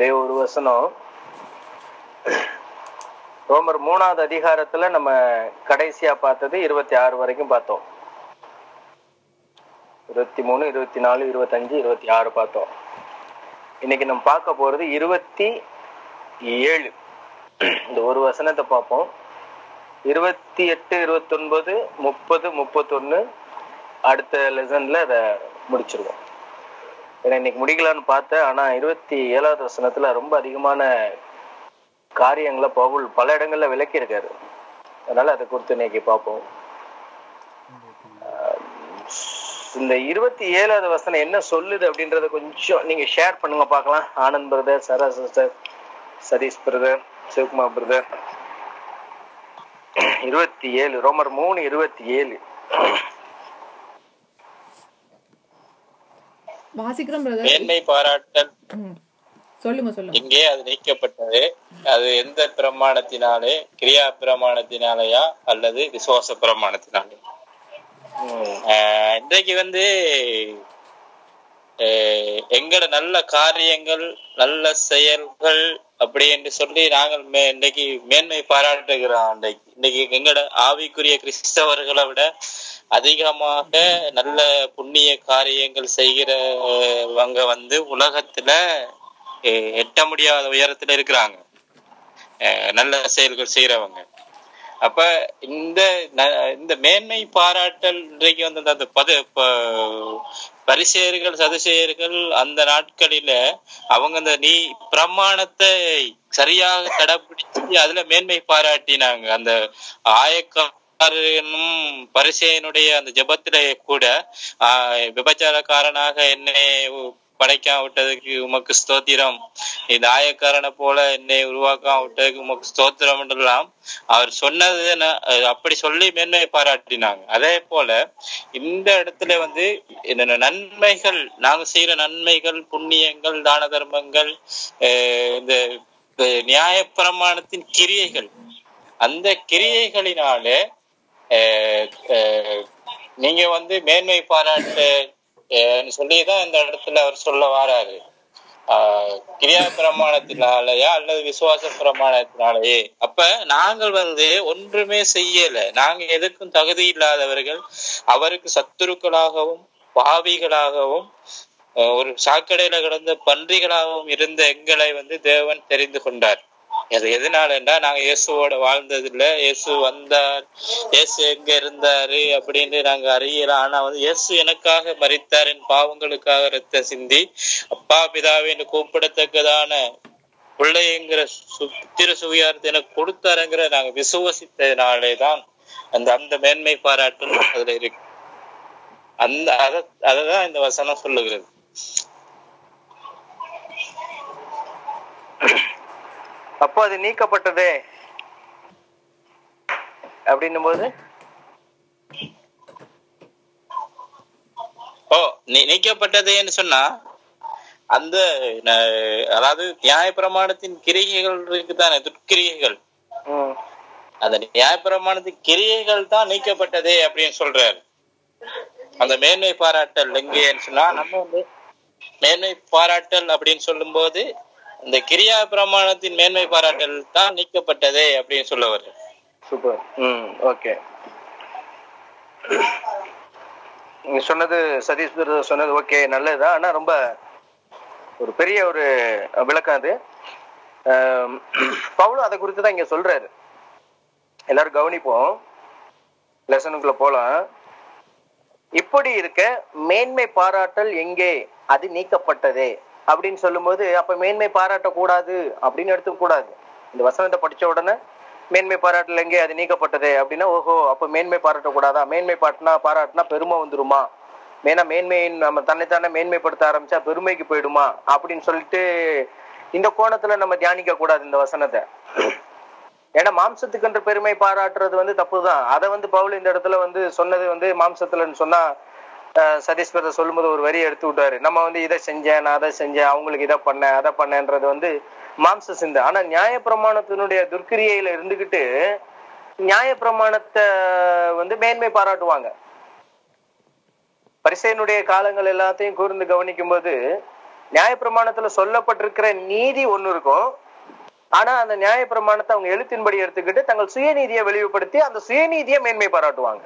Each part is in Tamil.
ஒரே ஒரு வசனம் ரோமர் மூணாவது அதிகாரத்துல நம்ம கடைசியா பார்த்தது இருபத்தி ஆறு வரைக்கும் பார்த்தோம் இருபத்தி மூணு இருபத்தி நாலு இருபத்தஞ்சு இருபத்தி ஆறு பார்த்தோம் இன்னைக்கு நம்ம பார்க்க போறது இருபத்தி ஏழு இந்த ஒரு வசனத்தை பார்ப்போம் இருபத்தி எட்டு இருபத்தொன்பது முப்பது முப்பத்தொன்னு அடுத்த லெசன்ல அதை முடிச்சிருவோம் ஏன்னா இன்னைக்கு முடிக்கலான்னு பார்த்தேன் ஆனா இருபத்தி ஏழாவது வசனத்துல ரொம்ப அதிகமான காரியங்களை பவுல் பல இடங்கள்ல விளக்கி இருக்காரு அதனால அதை குறித்து இன்னைக்கு பார்ப்போம் ஆஹ் இந்த இருபத்தி ஏழாவது வசனம் என்ன சொல்லுது அப்படின்றத கொஞ்சம் நீங்க ஷேர் பண்ணுங்க பார்க்கலாம் Anand brother Sara sister Sathish brother Sivakumar brother இருபத்தி ஏழு ரோமர் மூணு இருபத்தி ஏழு வாசிக்கிறோம் பிரதர் மேன்மை பாராட்டல் ம் சொல்லுங்க சொல்லுங்க இங்கே அது நீக்கப்பட்டது அது எந்த பிரமாணத்தினாலே கிரியா பிரமாணத்தினாலயா அல்லது விசுவாச பிரமாணத்தினாலே ம், ஆஹ் இன்றைக்கு வந்து ஆஹ் எங்கட நல்ல காரியங்கள் நல்ல செயல்கள் அப்படி என்று சொல்லி நாங்கள் மே இன்றைக்கு மேன்மை பாராட்டுகிறோம் இன்றைக்கு இன்றைக்கு எங்கட ஆவிக்குரிய கிறிஸ்தவர்களை விட அதிகமாக நல்ல புண்ணிய காரியங்கள் செய்கிறவங்க வந்து உலகத்துல அஹ் எட்ட முடியாத உயரத்துல இருக்கிறாங்க அஹ் நல்ல செயல்கள் செய்யறவங்க அப்ப இந்த ந- இந்த மேன்மை பாராட்டல் இன்றைக்கு வந்து அந்த பத ப- பரிசேயர்கள் சதுசேயர்கள் அந்த நாட்களில அவங்க அந்த நீ பிரமாணத்தை சரியாக கடைபிடிச்சு அதுல மேன்மை பாராட்டினாங்க அந்த ஆயக்காரனும் பரிசேயனுடைய அந்த ஜெபத்தில கூட ஆஹ் விபச்சாரக்காரனாக என்னை படைக்காம விட்டதுக்கு உமக்கு ஸ்தோத்திரம் இந்த ஆயக்காரனை போல என்னை உருவாக்காம விட்டதுக்கு உமக்கு ஸ்தோத்திரம் என்றெல்லாம் அவர் சொன்னது ந- அஹ் அப்படி சொல்லி மேன்மையை பாராட்டினாங்க அதே போல இந்த இடத்துல வந்து இந்த நன்மைகள் நாங்க செய்யற நன்மைகள் புண்ணியங்கள் தான தர்மங்கள் அஹ் இந்த இந்த நியாயப்பிரமாணத்தின் கிரியைகள் அந்த கிரியைகளினாலே அஹ், அஹ், நீங்க வந்து மேன்மை பாராட்டு அஹ், சொல்லிதான் இந்த இடத்துல அவர் சொல்ல வாராரு ஆஹ் கிரியா பிரமாணத்தினாலயா அல்லது விசுவாச பிரமாணத்தினாலயே அப்ப நாங்கள் வந்து ஒன்றுமே செய்யல நாங்க எதுக்கும் தகுதி இல்லாதவர்கள் அவருக்கு சத்துருக்களாகவும் பாவிகளாகவும் அஹ் ஒரு சாக்கடையில கிடந்த பன்றிகளாகவும் இருந்த எங்களை வந்து தேவன் தெரிந்து கொண்டார் அது எதனாலண்டா நாங்க இயேசுவோட வாழ்ந்தது இல்ல இயேசு வந்தார் இயேசு எங்க இருந்தாரு அப்படின்னு நாங்க அறியல ஆனா வந்து இயேசு எனக்காக மரித்தார் என் பாவங்களுக்காக ரத்த சிந்தி அப்பா பிதாவின்னு கூப்பிடத்தக்கதான பிள்ளைங்கிற சுத்திர சுவியாரத்தை எனக்கு கொடுத்தாருங்கிற நாங்க விசுவசித்ததினாலேதான் அந்த அந்த மேன்மை பாராட்டு அதுல இருக்கு அந்த அத அததான் இந்த வசனம் சொல்லுகிறது அப்போ அது நீக்கப்பட்டதே அப்படின்னும் போது ஓ நீ நீக்கப்பட்டதேன்னு சொன்னா அந்த ந- அதாவது நியாயப்பிரமாணத்தின் கிரிகைகள் இருக்குதானே துர்க்கிரிகைகள் ம், அந்த நியாயப்பிரமாணத்தின் கிரியைகள் தான் நீக்கப்பட்டதே அப்படின்னு சொல்றாரு அந்த மேன்மை பாராட்டல் எங்கேன்னு சொன்னா நம்ம வந்து மேன்மை பாராட்டல் அப்படின்னு சொல்லும்போது இந்த கிரியா பிரமாணத்தின் மேன்மை பாராட்டல் தான் நீக்கப்பட்டதே அப்படின்னு சொல்ல வருது சூப்பர் ம் ஓகே நீங்க சொன்னது சதீஷ் பிரதர் சொன்னது ஓகே நல்லதுதான் ஆனா ரொம்ப ஒரு பெரிய ஒரு விளக்கம் அது ஆம், பவுலும் அதை குறித்து தான் இங்க சொல்றாரு எல்லாரும் கவனிப்போம் லெசனுக்குள்ள போலாம் இப்படி இருக்க மேன்மை பாராட்டல் எங்கே அது நீக்கப்பட்டதே அப்படின்னு சொல்லும்போது அப்ப மேன்மை பாராட்டக்கூடாது அப்படின்னு எடுத்துக்க கூடாது இந்த வசனத்தை படிச்ச உடனே மேன்மை பாராட்டல் எங்கே அது நீக்கப்பட்டதே அப்படின்னா ஓஹோ அப்ப மேன்மை பாராட்டக்கூடாதா மேன்மை பாட்டினா பாராட்டினா பெருமை வந்துருமா மேனா மேன்மையின் நம்ம தன்னைத்தானே மேன்மைப்படுத்த ஆரம்பிச்சா பெருமைக்கு போயிடுமா அப்படின்னு சொல்லிட்டு இந்த கோணத்துல நம்ம தியானிக்க கூடாது இந்த வசனத்தை ஏன்னா மாம்சத்துக்குன்ற பெருமை பாராட்டுறது வந்து தப்புதான் அதை வந்து பவுல் இந்த இடத்துல வந்து சொன்னது வந்து மாம்சத்துலன்னு சொன்னா அஹ், சதீஷ் பிரதர் சொல்லும்போது ஒரு வரி எடுத்து விட்டாரு நம்ம வந்து இதை செஞ்சேன் நான் அதை செஞ்சேன் அவங்களுக்கு இதை பண்ணேன் அதை பண்ணேன்றது வந்து மாம்ச சிந்தை ஆனா நியாயப்பிரமாணத்தினுடைய துர்க்கிரியையில இருந்துகிட்டு நியாயப்பிரமாணத்தை வந்து மேன்மை பாராட்டுவாங்க பரிசையனுடைய காலங்கள் எல்லாத்தையும் கூர்ந்து கவனிக்கும் போது நியாயப்பிரமாணத்துல சொல்லப்பட்டிருக்கிற நீதி ஒண்ணு இருக்கும் ஆனா அந்த நியாயப்பிரமாணத்தை அவங்க எழுத்தின்படி எடுத்துக்கிட்டு தங்கள் சுயநீதியை வெளிப்படுத்தி அந்த சுயநீதியை மேன்மை பாராட்டுவாங்க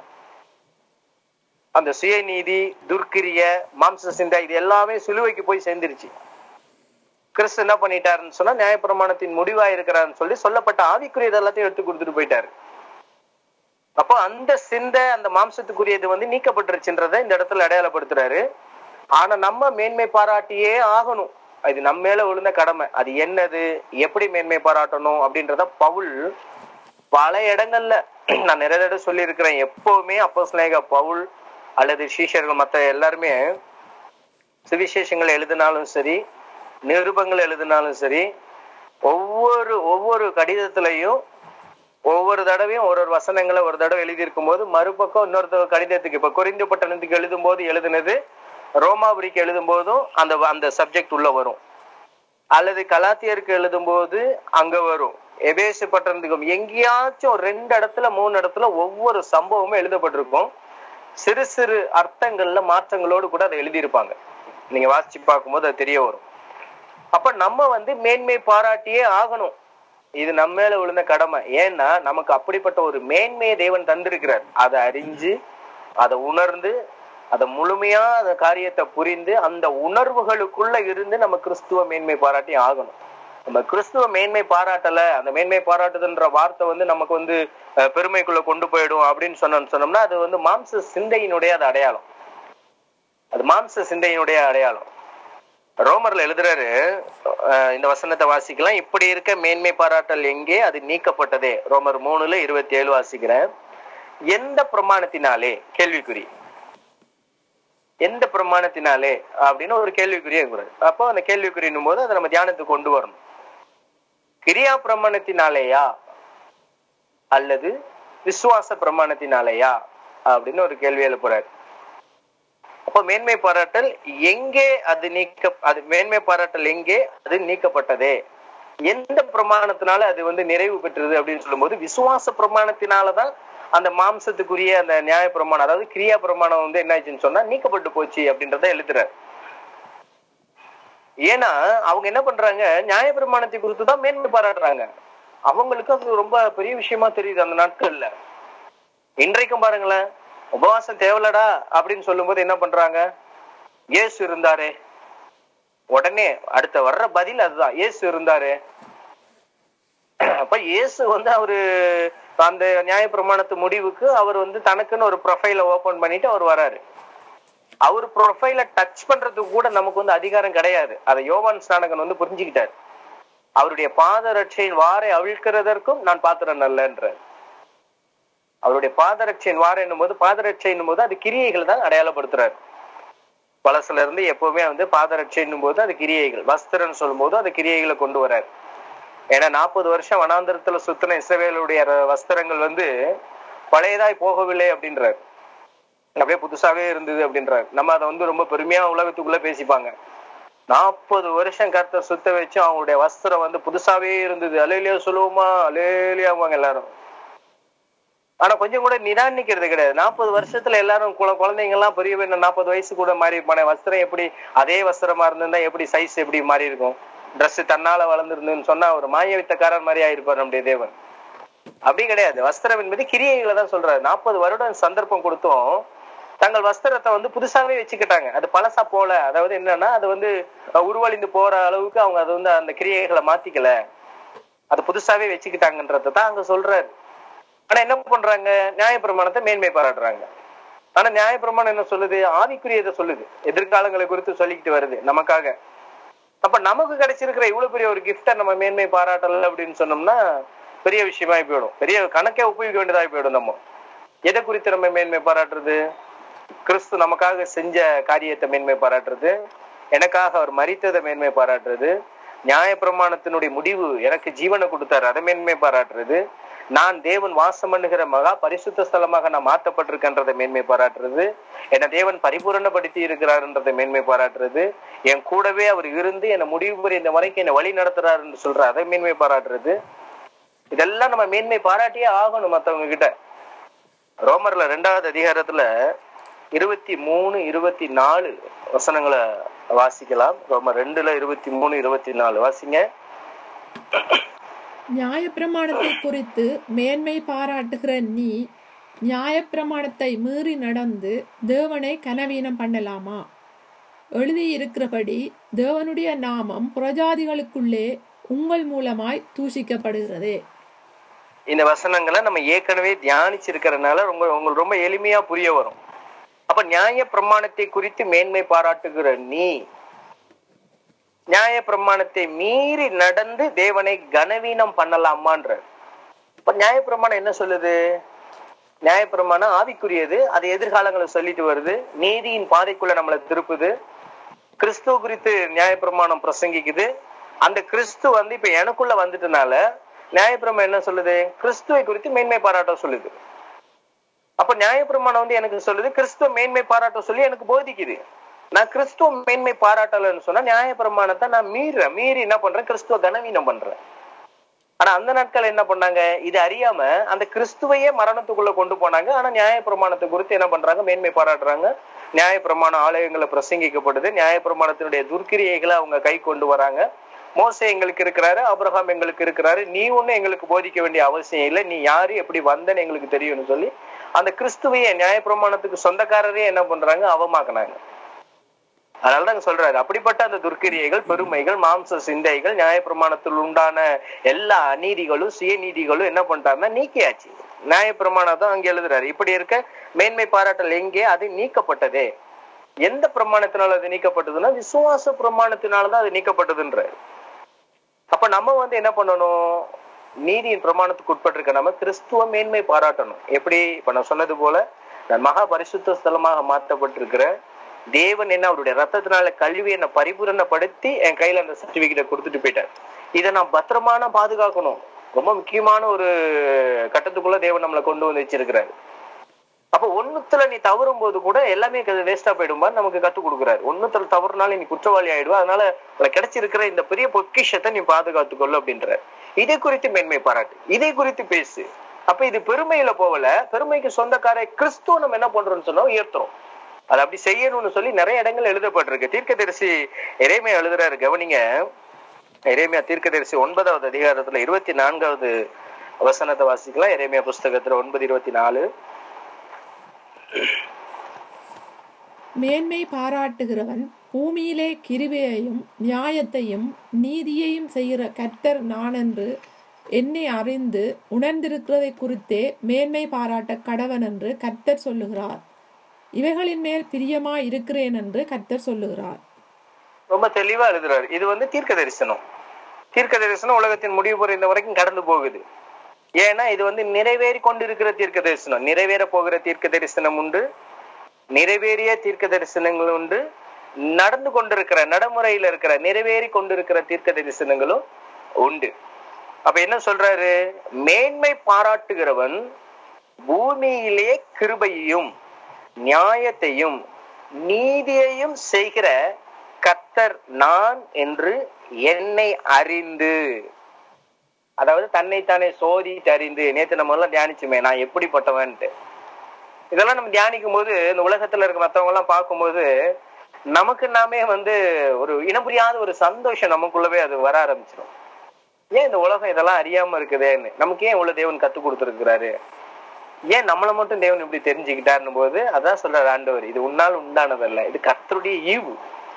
அந்த சுயநீதி துர்க்கிரிய மாம்ச சிந்தை இது எல்லாமே சிலுவைக்கு போய் சேர்ந்துருச்சு கிறிஸ்து என்ன பண்ணிட்டாருன்னு சொன்னா நியாயப்பிரமாணத்தின் முடிவா இருக்கிறாருன்னு சொல்லி சொல்லப்பட்ட ஆவிக்குரியது எல்லாத்தையும் எடுத்து கொடுத்துட்டு போயிட்டாரு அப்போ அந்த சிந்தை அந்த மாம்சத்துக்குரியது வந்து நீக்கப்பட்டுருச்சுன்றதை இந்த இடத்துல அடையாளப்படுத்துறாரு ஆனா நம்ம மேன்மை பாராட்டியே ஆகணும் இது நம்ம மேல விழுந்த கடமை அது என்னது எப்படி மேன்மை பாராட்டணும் அப்படின்றத பவுல் பல இடங்கள்ல நான் நிறைய தடவை சொல்லியிருக்கிறேன் எப்பவுமே அப்போ பவுல் அல்லது சீஷர்கள் மத்த எல்லாருமே சுவிசேஷங்கள் எழுதினாலும் சரி நிருபங்கள் எழுதினாலும் சரி ஒவ்வொரு ஒவ்வொரு கடிதத்திலையும் ஒவ்வொரு தடவையும் ஒரு ஒரு வசனங்களை ஒரு தடவை எழுதியிருக்கும் போது மறுபக்கம் இன்னொருத்தர் கடிதத்துக்கு இப்ப குறிந்து பட்டணத்துக்கு எழுதும் போது எழுதுனது ரோமாபுரிக்கு எழுதும் போதும் அந்த அந்த சப்ஜெக்ட் உள்ள வரும் அல்லது கலாத்தியருக்கு எழுதும் போது அங்க வரும் எபேசு பட்டணத்துக்கும் எங்கேயாச்சும் ஒரு ரெண்டு இடத்துல மூணு இடத்துல ஒவ்வொரு சம்பவமும் எழுதப்பட்டிருக்கும் சிறு சிறு அர்த்தங்கள்ல மாற்றங்களோடு கூட அதை எழுதியிருப்பாங்க நீங்க வாசிச்சு பார்க்கும்போது அது தெரிய வரும் அப்ப நம்ம வந்து மேன்மை பாராட்டியே ஆகணும் இது நம்ம மேல விழுந்த கடமை ஏன்னா நமக்கு அப்படிப்பட்ட ஒரு மேன்மையை தேவன் தந்திருக்கிறார் அதை அறிஞ்சு அதை உணர்ந்து அதை முழுமையா அந்த காரியத்தை புரிந்து அந்த உணர்வுகளுக்குள்ள இருந்து நம்ம கிறிஸ்துவ மேன்மை பாராட்டி ஆகணும் நம்ம கிறிஸ்துவ மேன்மை பாராட்டல அந்த மேன்மை பாராட்டுதுன்ற வார்த்தை வந்து நமக்கு வந்து அஹ், பெருமைக்குள்ள கொண்டு போயிடும் அப்படின்னு சொன்னோம் சொன்னோம்னா அது வந்து மாம்ச சிந்தையினுடைய அது அடையாளம் அது மாம்ச சிந்தையினுடைய அடையாளம் ரோமர்ல எழுதுறாரு அஹ், இந்த வசனத்தை வாசிக்கலாம் இப்படி இருக்க மேன்மை பாராட்டல் எங்கே அது நீக்கப்பட்டதே ரோமர் மூணுல இருபத்தி ஏழு வாசிக்கிறேன் எந்த பிரமாணத்தினாலே கேள்விக்குறி எந்த பிரமாணத்தினாலே அப்படின்னு ஒரு கேள்விக்குறியே இருக்கிறது அப்போ அந்த கேள்விக்குறின்னும் போது அதை நம்ம தியானத்துக்கு கொண்டு வரணும் கிரியா பிரமாணத்தினாலேயா அல்லது விசுவாச பிரமாணத்தினாலேயா அப்படின்னு ஒரு கேள்வி எழுப்புறாரு அப்போ மேன்மை பாராட்டல் எங்கே அது நீக்க அது மேன்மை பாராட்டல் எங்கே அது நீக்கப்பட்டதே எந்த பிரமாணத்தினால அது வந்து நிறைவு பெற்றது அப்படின்னு சொல்லும்போது விசுவாச பிரமாணத்தினாலதான் அந்த மாம்சத்துக்குரிய அந்த நியாய பிரமாணம் அதாவது கிரியா பிரமாணம் வந்து என்ன ஆச்சுன்னு சொன்னா நீக்கப்பட்டு போச்சு அப்படின்றத எழுதுறாரு ஏன்னா அவங்க என்ன பண்றாங்க நியாய பிரமாணத்தை குறித்து தான் மேன்மை பாராட்டுறாங்க அவங்களுக்கு அது ரொம்ப பெரிய விஷயமா தெரியுது அந்த நாட்கள்ல இன்றைக்கும் பாருங்களேன் உபவாசம் தேவலடா அப்படின்னு சொல்லும்போது என்ன பண்றாங்க இயேசு இருந்தாரே உடனே அடுத்த வர்ற பதில் அதுதான் இயேசு இருந்தாரு அப்ப இயேசு வந்து அவரு அந்த நியாயப்பிரமாணத்து முடிவுக்கு அவர் வந்து தனக்குன்னு ஒரு ப்ரொஃபைல ஓபன் பண்ணிட்டு அவர் வராரு அவர் ப்ரொஃபைல டச் பண்றதுக்கு கூட நமக்கு வந்து அதிகாரம் கிடையாது அதை யோவான் ஸ்நானகன் வந்து புரிஞ்சுக்கிட்டாரு அவருடைய பாதரட்சையின் வாரை அவிழ்க்கிறதற்கும் நான் பாத்திரம் நல்லன்றார் அவருடைய பாதரட்சையின் வாரம் என்னும் போது பாதரட்சை என்னும் போது அது கிரியைகள் தான் அடையாளப்படுத்துறாரு பழசுல இருந்து எப்பவுமே வந்து பாதரட்சை என்னும் போது அது கிரியைகள் வஸ்திரன்னு சொல்லும் போது அது கிரியைகளை கொண்டு வராரு ஏன்னா நாற்பது வருஷம் வனாந்திரத்துல சுத்தின இஸ்ரவேலுடைய ர- வஸ்திரங்கள் வந்து பழையதாய் போகவில்லை அப்படின்றாரு அப்படியே புதுசாவே இருந்தது அப்படின்றாரு நம்ம அதை வந்து ரொம்ப பெருமையா உலகத்துக்குள்ள பேசிப்பாங்க நாற்பது வருஷம் கர்த்தர் சுத்த வச்சு அவங்களுடைய வஸ்திரம் வந்து புதுசாவே இருந்தது அலேலியா சொல்லுவோமா அலேலியாவாங்க எல்லாரும் ஆனா கொஞ்சம் கூட நிதானிக்கிறது கிடையாது நாற்பது வருஷத்துல எல்லாரும் குழ- குழந்தைங்க எல்லாம் பெரிய பெரிய நாற்பது வயசு கூட மாறி இருப்பானே வஸ்திரம் எப்படி அதே வஸ்திரமா இருந்திருந்தா எப்படி சைஸ் எப்படி மாறி இருக்கும் Dress தன்னால வளர்ந்துருந்துன்னு சொன்னா ஒரு மாய வித்தக்காரன் மாதிரி ஆயிருப்பார் நம்முடைய தேவன் அப்படி கிடையாது வஸ்திரம் என்பது கிரியைகளை தான் சொல்றாரு நாற்பது வருடம் சந்தர்ப்பம் கொடுத்தும் தங்கள் வஸ்திரத்தை வந்து புதுசாவே வச்சுக்கிட்டாங்க அது பழசா போல அதாவது என்னன்னா அது வந்து அஹ், உருவழிந்து போற அளவுக்கு அவங்க அது வந்து அந்த கிரியைகளை மாத்திக்கல அது புதுசாவே வச்சுக்கிட்டாங்கன்றத தான் அங்க சொல்றாரு ஆனா என்ன பண்றாங்க நியாயப்பிரமாணத்தை மேன்மை பாராட்டுறாங்க ஆனா நியாயப்பிரமாணம் என்ன சொல்லுது ஆவிக்குரியதை சொல்லுது எதிர்காலங்களை குறித்து சொல்லிக்கிட்டு வருது நமக்காக அப்ப நமக்கு கிடைச்சிருக்கிற இவ்வளவு பெரிய ஒரு கிஃப்டை நம்ம மேன்மை பாராட்டல அப்படின்னு சொன்னோம்னா பெரிய விஷயமாய் போயிடும் பெரிய கணக்கே உபயோகிக்க வேண்டியதாய் போயிடும் நம்ம எதை குறித்து நம்ம மேன்மை பாராட்டுறது கிறிஸ்து நமக்காக செஞ்ச காரியத்தை மேன்மை பாராட்டுறது எனக்காக அவர் மரித்ததை மேன்மை பாராட்டுறது நியாயப்பிரமாணத்தினுடைய முடிவு எனக்கு ஜீவனை கொடுத்தாரு அதை மேன்மை பாராட்டுறது நான் தேவன் வாசம் பண்ணுகிற மகா பரிசுத்த ஸ்தலமாக நான் மாற்றப்பட்டிருக்கின்றதை மேன்மை பாராட்டுறது என்னை தேவன் பரிபூரணப்படுத்தி இருக்கிறாருன்றதை மேன்மை பாராட்டுறது என் கூடவே அவர் இருந்து என்னை முடிவு பெரிய இந்த வரைக்கும் என்னை வழி நடத்துறாருன்னு சொல்ற அதை மேன்மை பாராட்டுறது இதெல்லாம் நம்ம மேன்மை பாராட்டியே ஆகணும் மத்தவங்க கிட்ட ரோமர்ல ரெண்டாவது அதிகாரத்துல இருபத்தி மூணு இருபத்தி நாலு வசனங்களை வாசிக்கலாம் ரோம ரெண்டுல இருபத்தி மூணு இருபத்தி நாலு வாசிங்க நியாயப்பிரமாணத்தை குறித்து மேன்மை பாராட்டுகிற நீ நியாயப்பிரமாணத்தை மீறி நடந்து தேவனை கனவீனம் பண்ணலாமா எழுதியிருக்கிறபடி தேவனுடைய நாமம் புறஜாதிகளுக்குள்ளே உங்கள் மூலமாய் தூஷிக்கப்படுகிறதே இந்த வசனங்களை நம்ம ஏற்கனவே தியானிச்சிருக்கிறதுனால ரொம்ப உங்களுக்கு ரொம்ப எளிமையா புரிய வரும் அப்ப நியாய பிரமாணத்தை குறித்து மேன்மை பாராட்டுகிற நீ நியாய பிரமாணத்தை மீறி நடந்து தேவனை கனவீனம் பண்ணலாமான்ற இப்ப நியாய பிரமாணம் என்ன சொல்லுது நியாய பிரமாணம் ஆவிக்குரியது அது எதிர்காலங்களை சொல்லிட்டு வருது நீதியின் பாதைக்குள்ள நம்மளை திருப்புது கிறிஸ்துவ குறித்து நியாய பிரமாணம் பிரசங்கிக்குது அந்த கிறிஸ்து வந்து இப்ப எனக்குள்ள வந்துட்டனால நியாயப்பிரமாணம் என்ன சொல்லுது கிறிஸ்துவை குறித்து மேன்மை பாராட்ட சொல்லுது அப்ப நியாயப்பிரமாணம் வந்து எனக்கு சொல்லுது கிறிஸ்துவ மேன்மை பாராட்ட சொல்லி எனக்கு போதிக்குது நான் கிறிஸ்துவ மேன்மை பாராட்டலன்னு சொன்னா நியாயப்பிரமாணத்தை நான் மீறுறேன் மீறி என்ன பண்றேன் கிறிஸ்துவ கனவீனம் பண்றேன் ஆனா அந்த நாட்கள் என்ன பண்ணாங்க இது அறியாம அந்த கிறிஸ்துவையே மரணத்துக்குள்ள கொண்டு போனாங்க ஆனா நியாயப்பிரமாணத்தை குறித்து என்ன பண்றாங்க மேன்மை பாராட்டுறாங்க நியாயப்பிரமாண ஆலயங்களை பிரசங்கிக்கப்படுது நியாயப்பிரமாணத்தினுடைய துர்க்கிரியைகளை அவங்க கை கொண்டு வராங்க மோசே எங்களுக்கு இருக்கிறாரு அப்ரஹாம் எங்களுக்கு இருக்கிறாரு நீ ஒண்ணும் எங்களுக்கு போதிக்க வேண்டிய அவசியம் இல்லை நீ யாரு எப்படி வந்தன்னு எங்களுக்கு தெரியும்னு சொல்லி அந்த கிறிஸ்துவையே நியாயப்பிரமாணத்துக்கு சொந்தக்காரரே என்ன பண்றாங்க அவமாக்குனாங்க அதனாலதான் சொல்றாரு அப்படிப்பட்ட அந்த துர்க்கிரியைகள் பெருமைகள் மாம்ச சிந்தைகள் நியாயப்பிரமாணத்தில் உண்டான எல்லா அநீதிகளும் சுயநீதிகளும் என்ன பண்ணிட்டாருன்னா நீக்கியாச்சு நியாயப்பிரமாணம் தான் அங்க எழுதுறாரு இப்படி இருக்க மேன்மை பாராட்டல் எங்கே அது நீக்கப்பட்டதே எந்த பிரமாணத்தினால அது நீக்கப்பட்டதுன்னா விசுவாச பிரமாணத்தினாலதான் அது நீக்கப்பட்டதுன்றாரு அப்ப நம்ம வந்து என்ன பண்ணணும் நீதியின் பிரமாணத்துக்கு உட்பட்டிருக்க நம்ம கிறிஸ்துவ மேன்மை பாராட்டணும் எப்படி இப்ப நான் சொன்னது போல நான் மகா பரிசுத்த ஸ்தலமாக மாற்றப்பட்டிருக்கிற தேவன் என்ன அவருடைய ரத்தத்தினால கல்வி என்னை பரிபூரணப்படுத்தி என் கையில அந்த சர்டிபிகேட்டை கொடுத்துட்டு போயிட்டார் இதை நான் பத்திரமான பாதுகாக்கணும் ரொம்ப முக்கியமான ஒரு கட்டத்துக்குள்ள தேவன் நம்மளை கொண்டு வந்து வச்சிருக்கிறாரு அப்ப ஒண்ணுத்துல நீ தவறும் போது கூட எல்லாமே வேஸ்டா போயிடும்பா நமக்கு கத்துக் கொடுக்குறாரு ஒண்ணுத்துல தவறுனால நீ குற்றவாளி ஆயிடுவா அதனால உனக்கு கிடைச்சிருக்கிற இந்த பெரிய பொக்கிஷத்தை நீ பாதுகாத்துக்கொள்ளு அப்படின்ற இதை குறித்து மேன்மை பாராட்டு இதை குறித்து பேசு அப்ப இது பெருமையில போகல பெருமைக்கு சொந்தக்கார கிறிஸ்துவ நம்ம என்ன பண்றோம்னு சொன்னா உயர்த்துறோம் அது அப்படி செய்யணும்னு சொல்லி நிறைய இடங்கள் எழுதப்பட்டிருக்கு தீர்க்கதரிசி இறைமையா எழுதுறாரு கவனிங்க இறைமையா தீர்க்கதரிசி ஒன்பதாவது அதிகாரத்துல இருபத்தி நான்காவது வசனத்தை வாசிக்கலாம் இறைமையா புஸ்தகத்துல ஒன்பது இருபத்தி நாலு மேன்மை பாராட்டுகிறவன் பூமியிலே கிருபையையும் நியாயத்தையும் நீதியையும் செய்கிற கர்த்தர் நான் என்று என்னை அறிந்து உணர்ந்திருக்கிறதை குறித்தே மேன்மை பாராட்ட கடவன் என்று கர்த்தர் சொல்லுகிறார் இவைகளின் மேல் பிரியமா இருக்கிறேன் என்று கர்த்தர் சொல்லுகிறார் ரொம்ப தெளிவா எழுதுறாரு இது வந்து தீர்க்க தரிசனம் தீர்க்க தரிசனம் உலகத்தின் முடிவு புரிந்த வரைக்கும் கடந்து போகுது ஏன்னா இது வந்து நிறைவேறி கொண்டிருக்கிற தீர்க்க தரிசனம் நிறைவேற போகிற தீர்க்க தரிசனம் உண்டு நிறைவேறிய தீர்க்க தரிசனங்கள் உண்டு நடந்து கொண்டிருக்கிற நடைமுறையில இருக்கிற நிறைவேறி கொண்டிருக்கிற தீர்க்க தரிசனங்களும் உண்டு அப்ப என்ன சொல்றாரு மேன்மை பாராட்டுகிறவன் பூமியிலே கிருபையையும் நியாயத்தையும் நீதியையும் செய்கிற கர்த்தர் நான் என்று என்னை அறிந்து அதாவது தன்னைத்தானே சோதித்து அறிந்து நேத்து நம்ம எல்லாம் தியானிச்சுமே நான் எப்படிப்பட்டவன்ட்டு இதெல்லாம் நம்ம தியானிக்கும் போது இந்த உலகத்துல இருக்க மத்தவங்க எல்லாம் பார்க்கும்போது நமக்கு நாமே வந்து ஒரு இனம் புரியாத ஒரு சந்தோஷம் நமக்குள்ளவே அது வர ஆரம்பிச்சிடும் ஏன் இந்த உலகம் இதெல்லாம் அறியாம இருக்குதேன்னு நமக்கு ஏன் இவ்வளவு தேவன் கத்து கொடுத்துருக்கிறாரு ஏன் நம்மளை மட்டும் தேவன் இப்படி தெரிஞ்சுக்கிட்டாருன்னு போது அதான் சொல்றாரு ஆண்டவர் இது உன்னால் உண்டானதல்ல இது கர்த்தருடைய ஈவு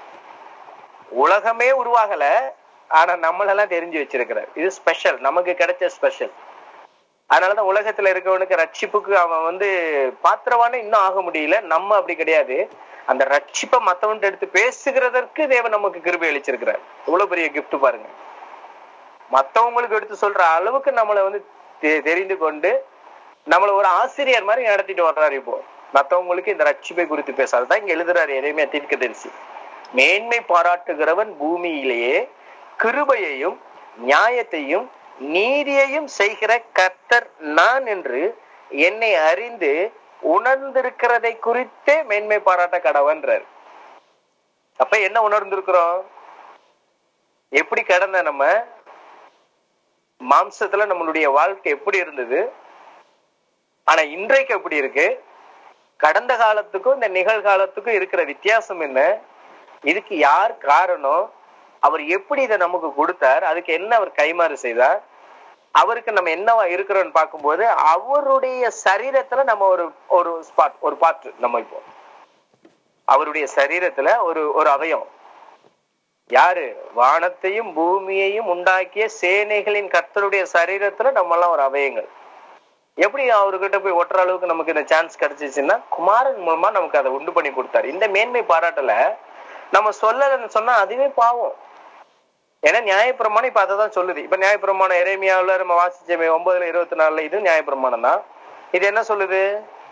உலகமே உருவாகல ஆனா நம்மளெல்லாம் தெரிஞ்சு வச்சிருக்கிறார் இது ஸ்பெஷல் நமக்கு கிடைச்ச ஸ்பெஷல் அதனாலதான் உலகத்துல இருக்கவனுக்கு ரட்சிப்புக்கு அவன் வந்து பாத்திரவான இன்னும் ஆக முடியல நம்ம அப்படி கிடையாது அந்த ரட்சிப்பை மத்தவன்ட்டு எடுத்து பேசுகிறதற்கு தேவன் நமக்கு கிருபை அளிச்சிருக்கிறார் இவ்வளவு பெரிய gift பாருங்க மத்தவங்களுக்கு எடுத்து சொல்ற அளவுக்கு நம்மளை வந்து தெ- தெரிந்து கொண்டு நம்மள ஒரு ஆசிரியர் மாதிரி நடத்திட்டு வர்றாரு இப்போ மத்தவங்களுக்கு இந்த ரட்சிப்பை குறித்து பேசாதான் இங்க எழுதுறாரு எதையுமே தீர்க்கதரிசி மேன்மை பாராட்டுகிறவன் பூமியிலேயே கிருபையையும் நியாயத்தையும் நீதியையும் செய்கிற கர்த்தர் நான் என்று என்னை அறிந்து உணர்ந்திருக்கிறதை குறித்தே மேன்மை பாராட்ட கடவன்றார் அப்ப என்ன உணர்ந்திருக்கிறோம் எப்படி கடந்த நம்ம மாம்சத்துல நம்மளுடைய வாழ்க்கை எப்படி இருந்தது ஆனா இன்றைக்கு எப்படி இருக்கு கடந்த காலத்துக்கும் இந்த நிகழ்காலத்துக்கும் இருக்கிற வித்தியாசம் என்ன இதுக்கு யார் காரணம் அவர் எப்படி இதை நமக்கு கொடுத்தார் அதுக்கு என்ன அவர் கைமாறு செய்தார் அவருக்கு நம்ம என்னவா இருக்கிறோம்னு பார்க்கும்போது அவருடைய சரீரத்துல நம்ம ஒரு ஒரு ஸ்பாட் ஒரு பாட்டு நம்ம இப்போ அவருடைய சரீரத்துல ஒரு ஒரு அவயம் யாரு வானத்தையும் பூமியையும் உண்டாக்கிய சேனைகளின் கர்த்தருடைய சரீரத்துல நம்ம எல்லாம் ஒரு அவயங்கள் எப்படி அவர்கிட்ட போய் ஒட்டுற அளவுக்கு நமக்கு இந்த சான்ஸ் கிடைச்சிச்சுன்னா குமாரன் மூலமா நமக்கு அதை உண்டு பண்ணி கொடுத்தாரு இந்த மேன்மை பாராட்டல நம்ம சொல்லலைன்னு சொன்னா அதுவே பாவம் ஏன்னா நியாயப்பிரமாணம் இப்ப அதை தான் சொல்லுது இப்ப நியாயப்பிரமாணம் எரேமியாவுல நம்ம வாசிச்சமே ஒன்பதுல இருபத்தி நாலுல இது நியாயப்பிரமாணம் தான் இது என்ன சொல்லுது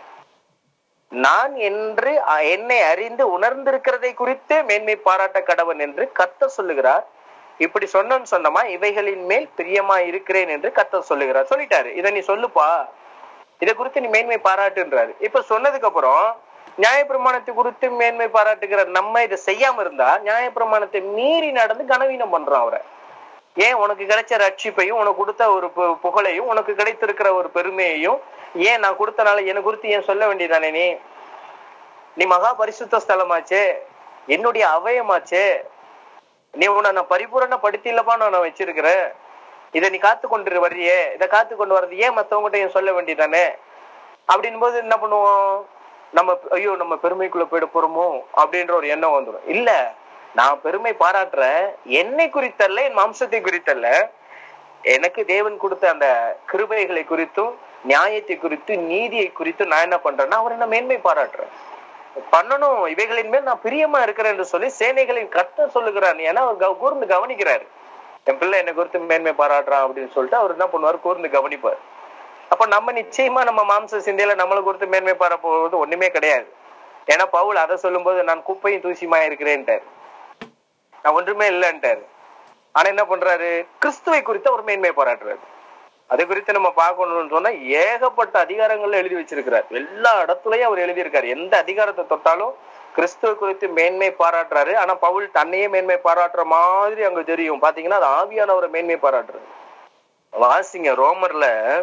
நான் என்று அ- என்னை அறிந்து உணர்ந்திருக்கிறதை குறித்து மேன்மை பாராட்ட கடவன் என்று கத்த சொல்லுகிறார் இப்படி சொன்னோன்னு சொன்னமா இவைகளின் மேல் பிரியமா இருக்கிறேன் என்று கத்த சொல்லுகிறார் சொல்லிட்டாரு இதை நீ சொல்லுப்பா இதை குறித்து நீ மேன்மை பாராட்டுன்றாரு இப்ப சொன்னதுக்கு அப்புறம் நியாயப்பிரமாணத்தை குறித்து மேன்மை பாராட்டுகிற நம்ம இதை செய்யாம இருந்தா நியாயப்பிரமாணத்தை மீறி நடந்து கனவீனம் பண்றோம் அவரை ஏன் உனக்கு கிடைச்ச ரட்சிப்பையும் உனக்கு கொடுத்த ஒரு பு- புகழையும் உனக்கு கிடைத்திருக்கிற ஒரு பெருமையையும் ஏன் நான் கொடுத்தனால எனக்கு குறித்து ஏன் சொல்ல வேண்டியதானே நீ நீ மகா பரிசுத்த ஸ்தலமாச்சே என்னுடைய அவயமாச்சே நீ உன்னை நான் பரிபூரண படுத்திலப்பா நான் வச்சிருக்கிறேன் இதை நீ காத்து கொண்டு வர்றியே இதை காத்து கொண்டு வர்றது ஏன் மத்தவங்ககிட்ட ஏன் சொல்ல வேண்டியதானே அப்படின் போது என்ன பண்ணுவோம் நம்ம ஐயோ நம்ம பெருமைக்குள்ள போயிட போறோமோ அப்படின்ற ஒரு எண்ணம் வந்துடும் இல்ல நான் பெருமை பாராட்டுறேன் என்னை குறித்தல்ல என் மாம்சத்தை குறித்தல்ல எனக்கு தேவன் கொடுத்த அந்த கிருபைகளை குறித்தும் நியாயத்தை குறித்து நீதியை குறித்து நான் என்ன பண்றேன்னா அவரை நான் மேன்மை பாராட்டுறேன் பண்ணணும் இவைகளின் மேல் நான் பிரியமா இருக்கிறேன் என்று சொல்லி சேனைகளின் கத்த சொல்லுகிறார் ஏன்னா அவர் கவ- கூர்ந்து கவனிக்கிறாரு என் பிள்ளை என்னை குறித்து மேன்மை பாராட்டுறான் அப்படின்னு சொல்லிட்டு அவர் என்ன பண்ணுவார் கூர்ந்து கவனிப்பார் அப்ப நம்ம நிச்சயமா நம்ம மாம்ச சிந்தையில நம்மளை குறித்து மேன்மை பாராட்ட போவது ஒண்ணுமே கிடையாது ஏன்னா பவுல் அதை சொல்லும்போது நான் குப்பையும் தூசியுமா இருக்கிறேன்ட்டார் நான் ஒன்றுமே இல்லைன்ட்டாரு ஆனா என்ன பண்றாரு கிறிஸ்துவை குறித்து அவர் மேன்மை பாராட்டுறாரு அதை குறித்து நம்ம பார்க்கணும்னு சொன்னா ஏகப்பட்ட அதிகாரங்கள்ல எழுதி வச்சிருக்கிறார் எல்லா இடத்துலயும் அவர் எழுதியிருக்காரு எந்த அதிகாரத்தை தொட்டாலும் கிறிஸ்துவ குறித்து மேன்மை பாராட்டுறாரு ஆனா பவுல் தன்னையே மேன்மை பாராட்டுற மாதிரி அங்க தெரியும் பாத்தீங்கன்னா அது ஆவியானவரை மேன்மை பாராட்டுறாரு வாசிங்க ரோமர்ல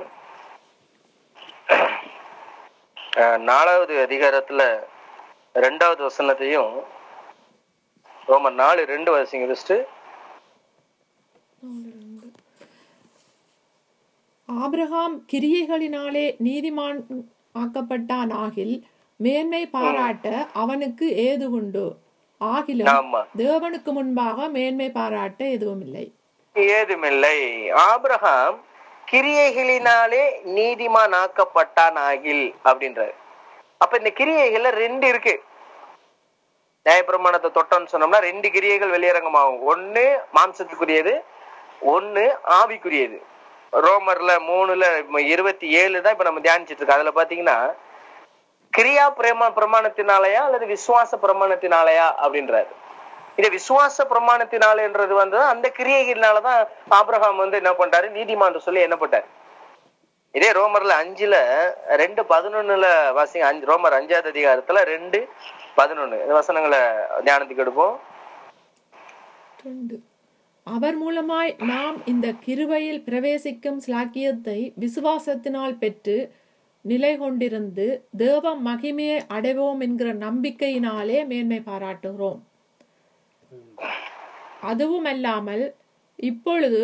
அஹ், நாலாவது அதிகாரத்துல ரெண்டாவது வசனத்தையும் ரோமர் நாலு ரெண்டு வாசிங்க ஃபர்ஸ்ட் ஆபிரகாம் கிரியைகளினாலே நீதிமான் ஆக்கப்பட்டான் ஆகில் மேன்மை பாராட்ட அவனுக்கு ஏது உண்டு ஆகிலும் ஆமா தேவனுக்கு முன்பாக மேன்மை பாராட்ட எதுவுமில்லை ஏதுமில்லை ஆபிரகாம் கிரியைகளினாலே நீதிமான் ஆக்கப்பட்டான் ஆகில் அப்படின்றாரு அப்ப இந்த கிரியைகள்ல ரெண்டு இருக்கு நியாயப்பிரமாணத்தை தொட்டோம்னு சொன்னோம்னா ரெண்டு கிரியைகள் வெளியரங்கமாகும் ஒண்ணு மாம்சத்துக்குரியது ஒண்ணு ஆவிக்குரியது ரோமர்ல மூணுல இருபத்தி ஏழு தான் இப்ப நம்ம தியானிச்சிட்டு இருக்கோம் அதுல பாத்தீங்கன்னா கிரியா பிரேம பிரமாணத்தினாலயா அல்லது விசுவாச பிரமாணத்தினாலயா அப்படின்றாரு இது விசுவாச பிரமாணத்தினாலன்றது வந்து அந்த கிரியைகள்னாலதான் ஆபிரகாம் வந்து என்ன பண்றாரு நீதிமான் சொல்லி என்ன பண்ணாரு இதே ரோமர்ல அஞ்சுல ரெண்டு பதினொன்னுல வாசிங்க அஞ்சு ரோமர் அஞ்சாவது அதிகாரத்துல ரெண்டு பதினொன்னு இந்த வசனங்களை தியானத்துக்கு எடுப்போம் ரெண்டு. அவர் மூலமாய் நாம் இந்த கிருபையில் பிரவேசிக்கும் ஸ்லாக்கியத்தை விசுவாசத்தினால் பெற்று நிலை கொண்டிருந்து தேவ மகிமையை அடைவோம் என்கிற நம்பிக்கையினாலே மேன்மை பாராட்டுகிறோம் அதுவும் அல்லாமல் இப்பொழுது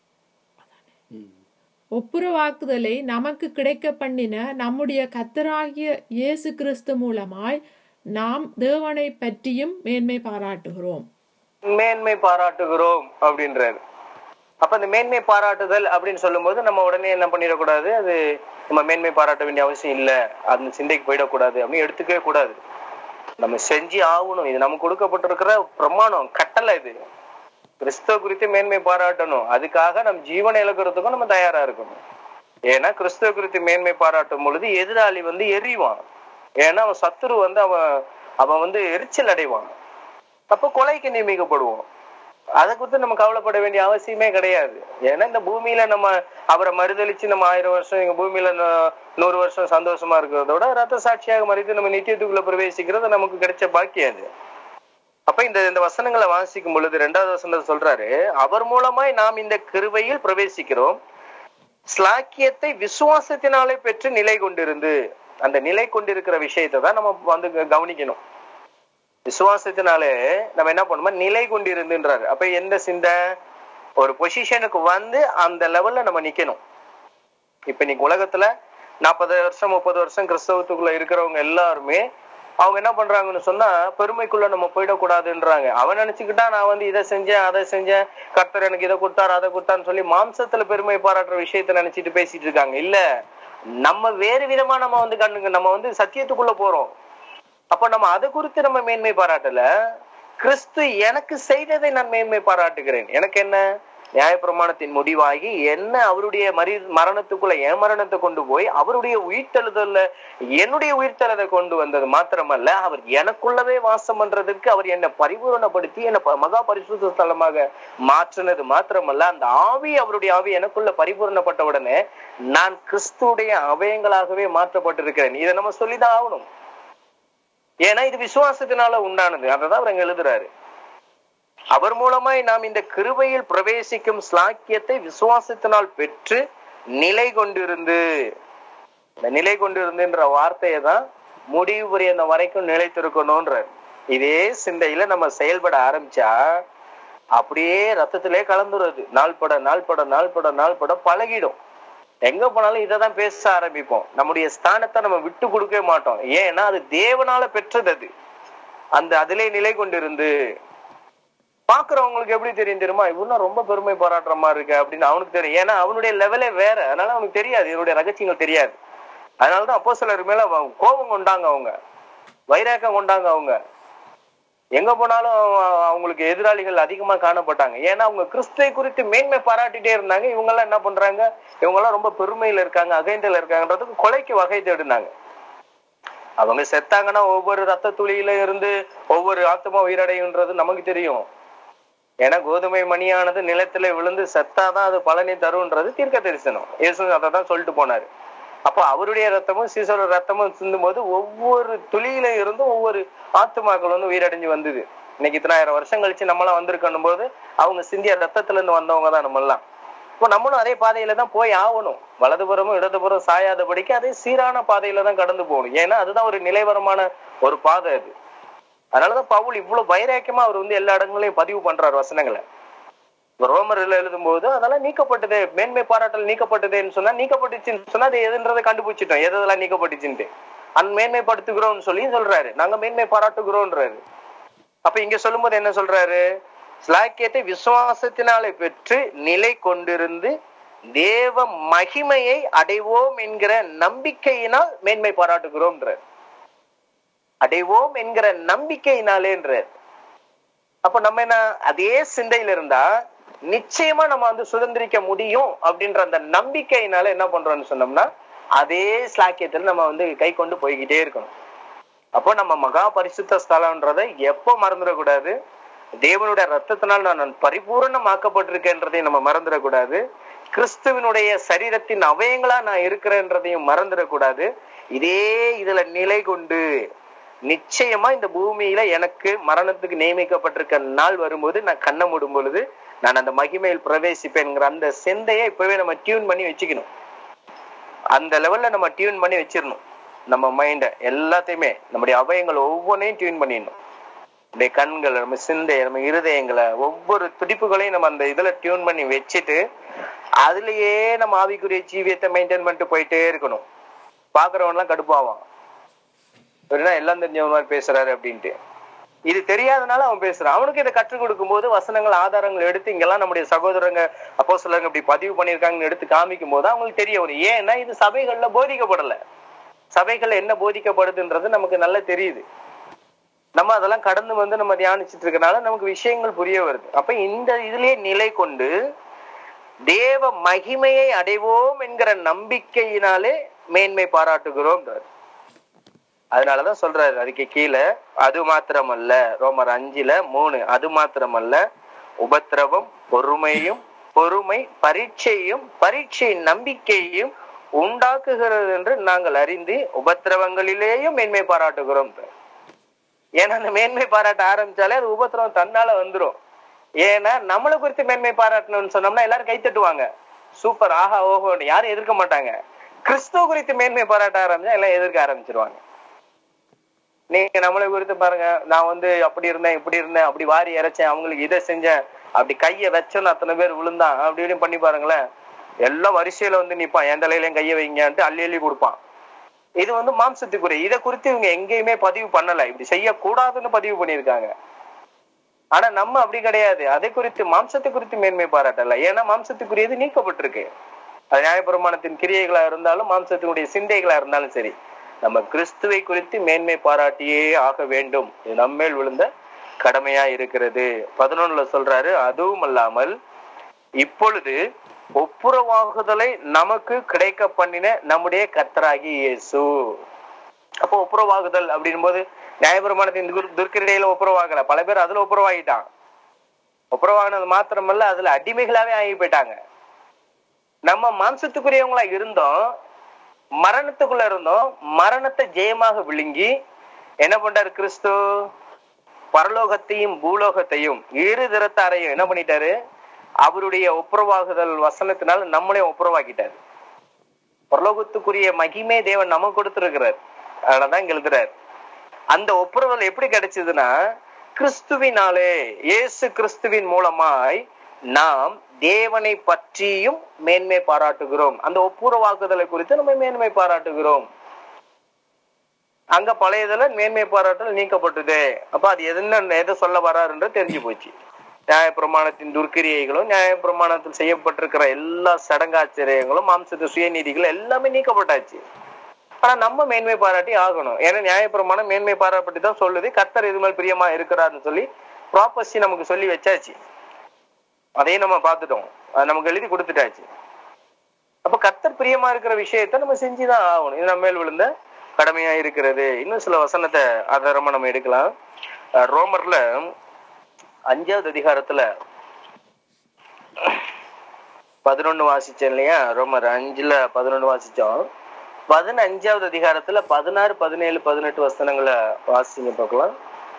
ஒப்புரவாக்குதலை நமக்கு கிடைக்க பண்ணின நம்முடைய கத்தராகிய இயேசு கிறிஸ்து மூலமாய் நாம் தேவனை பற்றியும் மேன்மை பாராட்டுகிறோம் மேன்மை பாராட்டுகிறோம் அப்படின்றாரு அப்ப அந்த மேன்மை பாராட்டுதல் அப்படின்னு சொல்லும்போது நம்ம உடனே என்ன பண்ணிடக்கூடாது அது நம்ம மேன்மை பாராட்ட வேண்டிய அவசியம் இல்ல அந்த சிந்தைக்கு போயிடக்கூடாது அப்படின்னு எடுத்துக்கவே கூடாது நம்ம செஞ்சு ஆகணும் இது நமக்கு கொடுக்கப்பட்டிருக்கிற பிரமாணம் கட்டளை இது கிறிஸ்துவ குறித்து மேன்மை பாராட்டணும் அதுக்காக நம் ஜீவனை இழக்கிறதுக்கும் நம்ம தயாரா இருக்கணும் ஏன்னா கிறிஸ்துவ குறித்து மேன்மை பாராட்டும் பொழுது எதிராளி வந்து எரிவான் ஏன்னா அவன் சத்துரு வந்து அவன் அவன் வந்து எரிச்சல் அடைவான் அப்ப கொலைக்கு நியமிக்கப்படுவோம் அதை குறித்து நம்ம கவலைப்பட வேண்டிய அவசியமே கிடையாது ஏன்னா இந்த பூமியில நம்ம அவரை மறுதளிச்சு நம்ம ஆயிரம் வருஷம் எங்க பூமியில நூ- நூறு வருஷம் சந்தோஷமா இருக்கிறத விட ரத்த சாட்சியாக மறித்து நம்ம நித்தியத்துக்குள்ள பிரவேசிக்கிறது நமக்கு கிடைச்ச பாக்கியம் அது அப்ப இந்த இந்த வசனங்களை வாசிக்கும் பொழுது ரெண்டாவது வசனத்தை சொல்றாரு அவர் மூலமாய் நாம் இந்த கிருபையில் பிரவேசிக்கிறோம் ஸ்லாக்கியத்தை விசுவாசத்தினாலே பெற்று நிலை கொண்டிருந்து அந்த நிலை கொண்டிருக்கிற விஷயத்தை தான் நம்ம வந்து க- கவனிக்கணும் விசுவாசத்தினாலே நம்ம என்ன பண்ணுமோ நிலை கொண்டிருந்துன்றாரு அப்ப எந்த சிந்தை ஒரு பொசிஷனுக்கு வந்து அந்த லெவல்ல நம்ம நிக்கணும் இப்ப இன்னைக்கு உலகத்துல நாற்பது வருஷம் முப்பது வருஷம் கிறிஸ்தவத்துக்குள்ள இருக்கிறவங்க எல்லாருமே அவங்க என்ன பண்றாங்கன்னு சொன்னா பெருமைக்குள்ள நம்ம போயிடக்கூடாதுன்றாங்க அவன் நினைச்சுக்கிட்டா நான் வந்து இதை செஞ்சேன் அதை செஞ்சேன் கர்த்தர் எனக்கு இதை கொடுத்தாரு அதை கொடுத்தான்னு சொல்லி மாம்சத்துல பெருமை பாராட்டுற விஷயத்த நினைச்சிட்டு பேசிட்டு இருக்காங்க இல்ல நம்ம வேறு விதமா நம்ம வந்து கண்ணுங்க நம்ம வந்து சத்தியத்துக்குள்ள போறோம் அப்ப நம்ம அதை குறித்து நம்ம மேன்மை பாராட்டல கிறிஸ்து எனக்கு செய்ததை நான் மேன்மை பாராட்டுகிறேன் எனக்கு என்ன நியாயப்பிரமாணத்தின் முடிவாகி என்ன அவருடைய மரி மரணத்துக்குள்ள என் மரணத்தை கொண்டு போய் அவருடைய உயிர்த்தெழுதல்ல என்னுடைய உயிர்த்தெழுதை கொண்டு வந்தது மாத்திரமல்ல அவர் எனக்குள்ளவே வாசம் பண்றதுக்கு அவர் என்னை பரிபூரணப்படுத்தி என்னை ப- மகா பரிசுத்த ஸ்தலமாக மாற்றினது மாத்திரமல்ல அந்த ஆவி அவருடைய ஆவி எனக்குள்ள பரிபூரணப்பட்ட உடனே நான் கிறிஸ்துடைய அவயங்களாகவே மாற்றப்பட்டிருக்கிறேன் இதை நம்ம சொல்லிதான் ஆகணும் ஏன்னா இது விசுவாசத்தினால உண்டானது அததான் அவர் அங்க எழுதுறாரு அவர் மூலமாய் நாம் இந்த கிருபையில் பிரவேசிக்கும் ஸ்லாக்கியத்தை விசுவாசத்தினால் பெற்று நிலை கொண்டிருந்து இந்த நிலை கொண்டிருந்துன்ற வார்த்தையை தான் முடிவு புரியந்த வரைக்கும் நிலைத்திருக்கணும்ன்றார் இதே சிந்தையில நம்ம செயல்பட ஆரம்பிச்சா அப்படியே ரத்தத்திலே கலந்துருது நாள்பட நாள்பட நாள்பட நாள்பட பழகிடும் எங்க போனாலும் இதை தான் பேச ஆரம்பிப்போம் நம்முடைய ஸ்தானத்தை நம்ம விட்டு கொடுக்கவே மாட்டோம் ஏன்னா அது தேவனால பெற்றது அது அந்த அதிலே நிலை கொண்டிருந்து பாக்குறவங்களுக்கு எப்படி தெரியும் தெரியுமா இவனும் ரொம்ப பெருமை பாராட்டுற மாதிரி இருக்கு அப்படின்னு அவனுக்கு தெரியும் ஏன்னா அவனுடைய லெவலே வேற அதனால அவனுக்கு தெரியாது இவனுடைய ரகசியங்கள் தெரியாது அதனாலதான் அப்போ சிலர் மேல அவ- கோபம் கொண்டாங்க அவங்க வைராக்கம் கொண்டாங்க அவங்க எங்க போனாலும் அவ- அவங்களுக்கு எதிராளிகள் அதிகமா காணப்பட்டாங்க ஏன்னா அவங்க கிறிஸ்துவை குறித்து மேன்மை பாராட்டிட்டே இருந்தாங்க இவங்க எல்லாம் என்ன பண்றாங்க இவங்க எல்லாம் ரொம்ப பெருமையில இருக்காங்க அகைண்டல இருக்காங்கன்றதுக்கு கொலைக்கு வகை தேடினாங்க அவங்க செத்தாங்கன்னா ஒவ்வொரு ரத்த துளியில இருந்து ஒவ்வொரு ஆத்மா உயிரடையுன்றது நமக்கு தெரியும் ஏன்னா கோதுமை மணியானது நிலத்துல விழுந்து செத்தாதான் அது பலனை தரும்ன்றது தீர்க்க தரிசனம் இயேசு அதை தான் சொல்லிட்டு போனாரு அப்போ அவருடைய ரத்தமும் சீசோட ரத்தமும் சிந்தும் போது ஒவ்வொரு துளியில இருந்தும் ஒவ்வொரு ஆத்துமாக்கள் வந்து உயிரடைஞ்சு வந்தது இன்னைக்கு இத்தனாயிரம் வருஷம் கழிச்சு நம்மளாம் வந்திருக்கணும் போது அவங்க சிந்திய ரத்தத்துல இருந்து வந்தவங்க தான் நம்ம எல்லாம் இப்போ நம்மளும் அதே பாதையில தான் போய் ஆகணும் வலதுபுறமும் இடதுபுறம் சாயாதபடிக்கு அதே சீரான பாதையில தான் கடந்து போகணும் ஏன்னா அதுதான் ஒரு நிலைவரமான ஒரு பாதை அது அதனாலதான் பவுல் இவ்வளவு வைராக்கியமா அவர் வந்து எல்லா இடங்களையும் பதிவு பண்றாரு வசனங்களை இப்ப ரோமர்ல எழுதும்போது அதெல்லாம் நீக்கப்பட்டது மேன்மை பாராட்டல் நீக்கப்பட்டதுன்னு சொன்னா நீக்கப்பட்டுச்சுன்னு சொன்னா அது எதுன்றதை கண்டுபிடிச்சிட்டோம் எது எதெல்லாம் நீக்கப்பட்டுச்சுன்ட்டு அன்மேன்மைப்படுத்துகிறோம்னு சொல்லி சொல்றாரு நாங்க மேன்மை பாராட்டுகிறோம்ன்றாரு அப்ப இங்க சொல்லும்போது என்ன சொல்றாரு ஸ்லாக்கியத்தை விசுவாசத்தினாலே பெற்று நிலை கொண்டிருந்து தேவ மகிமையை அடைவோம் என்கிற நம்பிக்கையினால் மேன்மை பாராட்டுகிறோம்ன்றார் அடைவோம் என்கிற நம்பிக்கையினாலேன்றார் அப்ப நம்ம என்ன அதே சிந்தையில இருந்தா நிச்சயமா நம்ம வந்து சுதந்திரிக்க முடியும் அப்படின்ற அந்த நம்பிக்கையினால என்ன பண்றோம்னு சொன்னோம்னா அதே ஸ்லாக்கியத்துல நம்ம வந்து கை கொண்டு போய்கிட்டே இருக்கணும் அப்போ நம்ம மகா பரிசுத்த ஸ்தலம்ன்றதை எப்போ மறந்துடக்கூடாது தேவனுடைய ரத்தத்தினால் நான் பரிபூரணமாக்கப்பட்டிருக்கேன்றதையும் நம்ம மறந்துடக்கூடாது கிறிஸ்துவனுடைய சரீரத்தின் அவயங்களா நான் இருக்கிறேன்றதையும் மறந்துடக்கூடாது இதே இதுல நிலை கொண்டு நிச்சயமா இந்த பூமியில எனக்கு மரணத்துக்கு நியமிக்கப்பட்டிருக்க நாள் வரும்போது நான் கண்ணை மூடும் பொழுது நான் அந்த மகிமையில் பிரவேசிப்பேன்ங்கிற அந்த சிந்தையை இப்பவே நம்ம டியூன் பண்ணி வச்சுக்கணும் அந்த லெவல்ல நம்ம டியூன் பண்ணி வச்சிடணும் நம்ம மைண்ட எல்லாத்தையுமே நம்முடைய அவயங்கள் ஒவ்வொன்றையும் டியூன் பண்ணிடணும் நம்முடைய கண்கள் நம்ம சிந்தை நம்ம இருதயங்களை ஒவ்வொரு துடிப்புகளையும் நம்ம அந்த இதுல டியூன் பண்ணி வச்சுட்டு அதுலயே நம்ம ஆவிக்குரிய ஜீவியத்தை மெயின்டைன் பண்ணிட்டு போயிட்டே இருக்கணும் பாக்குறவன் எல்லாம் கடுப்பாவான் இவருனா எல்லாம் தெரிஞ்சவன் மாதிரி பேசுறாரு அப்படின்ட்டு இது தெரியாதனால அவன் பேசுறான் அவனுக்கு இதை கற்றுக் கொடுக்கும் போது வசனங்கள் ஆதாரங்கள் எடுத்து இங்கெல்லாம் நம்முடைய சகோதரங்க அப்போ சிலருங்க இப்படி பதிவு பண்ணியிருக்காங்கன்னு எடுத்து காமிக்கும் போது அவங்களுக்கு தெரிய வரும் ஏன்னா இது சபைகள்ல போதிக்கப்படல சபைகள்ல என்ன போதிக்கப்படுதுன்றது நமக்கு நல்லா தெரியுது நம்ம அதெல்லாம் கடந்து வந்து நம்ம தியானிச்சுட்டு இருக்கனால நமக்கு விஷயங்கள் புரிய வருது அப்ப இந்த இதுலயே நிலை கொண்டு தேவ மகிமையை அடைவோம் என்கிற நம்பிக்கையினாலே மேன்மை பாராட்டுகிறோம்ன்றார் அதனாலதான் சொல்றாரு அதுக்கு கீழே அது மாத்திரமல்ல ரோமர் அஞ்சுல மூணு அது மாத்திரமல்ல உபத்திரவம் பொறுமையும் பொறுமை பரீட்சையும் பரீட்சை நம்பிக்கையும் உண்டாக்குகிறது என்று நாங்கள் அறிந்து உபத்திரவங்களிலேயும் மேன்மை பாராட்டுகிறோம் ஏன்னா அந்த மேன்மை பாராட்ட ஆரம்பிச்சாலே அது உபத்திரவம் தன்னால வந்துரும் ஏன்னா நம்மளை குறித்து மேன்மை பாராட்டணும்னு சொன்னோம்னா எல்லாரும் கை தட்டுவாங்க சூப்பர் ஆஹா ஓஹோன்னு யாரும் எதிர்க்க மாட்டாங்க கிறிஸ்துவ குறித்து மேன்மை பாராட்ட ஆரம்பிச்சா எல்லாம் எதிர்க்க ஆரம்பிச்சிருவாங்க நீங்க நம்மளை குறித்து பாருங்க நான் வந்து அப்படி இருந்தேன் இப்படி இருந்தேன் அப்படி வாரி இறைச்சேன் அவங்களுக்கு இதை செஞ்சேன் அப்படி கையை வச்சோன்னு அத்தனை பேர் விழுந்தான் அப்படி இப்படின்னு பண்ணி பாருங்களேன் எல்லாம் வரிசையில வந்து நிப்பான் என் தலையிலயும் கையை வைங்கன்ட்டு அள்ளி அள்ளி கொடுப்பான் இது வந்து மாம்சத்துக்குரிய இதை குறித்து இவங்க எங்கேயுமே பதிவு பண்ணல இப்படி செய்யக்கூடாதுன்னு பதிவு பண்ணியிருக்காங்க ஆனா நம்ம அப்படி கிடையாது அதை குறித்து மாம்சத்தை குறித்து மேன்மை பாராட்டல ஏன்னா மாம்சத்துக்குரியது நீக்கப்பட்டிருக்கு அது நியாயப்பிரமாணத்தின் கிரியைகளா இருந்தாலும் மாம்சத்தினுடைய சிந்தைகளா இருந்தாலும் சரி நம்ம கிறிஸ்துவை குறித்து மேன்மை பாராட்டியே ஆக வேண்டும் இது நம்மேல் விழுந்த கடமையா இருக்கிறது பதினொன்னுல சொல்றாரு அதுவும் அல்லாமல் இப்பொழுது ஒப்புரவாகுதலை நமக்கு கிடைக்க பண்ணின நம்முடைய கர்த்தராகி இயேசு அப்போ ஒப்புரவாகுதல் அப்படின் போது நியாயபிரமாணத்தின் துர் துர்க்கிடையில ஒப்புரவாகல பல பேர் அதுல ஒப்புரவாகிட்டான் ஒப்புரவாகினது மாத்திரமல்ல அதுல அடிமைகளாவே ஆகி போயிட்டாங்க நம்ம மாம்சத்துக்குரியவங்களா இருந்தோம் மரணத்துக்குள்ள இருந்தோம் மரணத்தை ஜெயமாக விழுங்கி என்ன பண்றாரு கிறிஸ்து பரலோகத்தையும் பூலோகத்தையும் இரு திறத்தாரையும் என்ன பண்ணிட்டாரு அவருடைய ஒப்புரவாகுதல் வசனத்தினால் நம்மளையும் ஒப்புரவாக்கிட்டாரு பரலோகத்துக்குரிய மகிமே தேவன் நமக்கு கொடுத்திருக்கிறார் அதனாலதான் இங்க எழுதுறார் அந்த ஒப்புரவல் எப்படி கிடைச்சதுன்னா கிறிஸ்துவினாலே இயேசு கிறிஸ்துவின் மூலமாய் நாம் தேவனை பற்றியும் மேன்மை பாராட்டுகிறோம் அந்த ஒப்புரவாக்குதலை குறித்து நம்ம மேன்மை பாராட்டுகிறோம் அங்க பழையதுல மேன்மை பாராட்டல் நீக்கப்பட்டது அப்ப அது என்ன எதை சொல்ல வராருன்ற தெரிஞ்சு போச்சு நியாய பிரமாணத்தின் துர்க்கிரியைகளும் நியாய பிரமாணத்தில் செய்யப்பட்டிருக்கிற எல்லா சடங்காச்சரியங்களும் மாம்சத்து சுயநீதிகள் எல்லாமே நீக்கப்பட்டாச்சு ஆனா நம்ம மேன்மை பாராட்டி ஆகணும் ஏன்னா நியாயப்பிரமாணம் மேன்மை பாராட்டி தான் சொல்லுது கர்த்தர் இது மேல் பிரியமா இருக்கிறாருன்னு சொல்லி ப்ராப்பர்சி நமக்கு சொல்லி வச்சாச்சு அதையும் நம்ம பார்த்துட்டோம் அது நமக்கு எழுதி கொடுத்துட்டாச்சு அப்ப கர்த்தர் பிரியமா இருக்கிற விஷயத்த நம்ம செஞ்சுதான் ஆகணும் இது நம்ம மேல் விழுந்த கடமையா இருக்கிறது இன்னும் சில வசனத்தை ஆதாரமா நம்ம எடுக்கலாம் அஹ் ரோமர்ல அஞ்சாவது அதிகாரத்துல பதினொன்னு வாசிச்சோம் இல்லையா ரோமர் அஞ்சுல பதினொன்னு வாசிச்சோம் பதினஞ்சாவது அதிகாரத்துல பதினாறு பதினேழு பதினெட்டு வசனங்களை வாசிங்க பார்க்கலாம்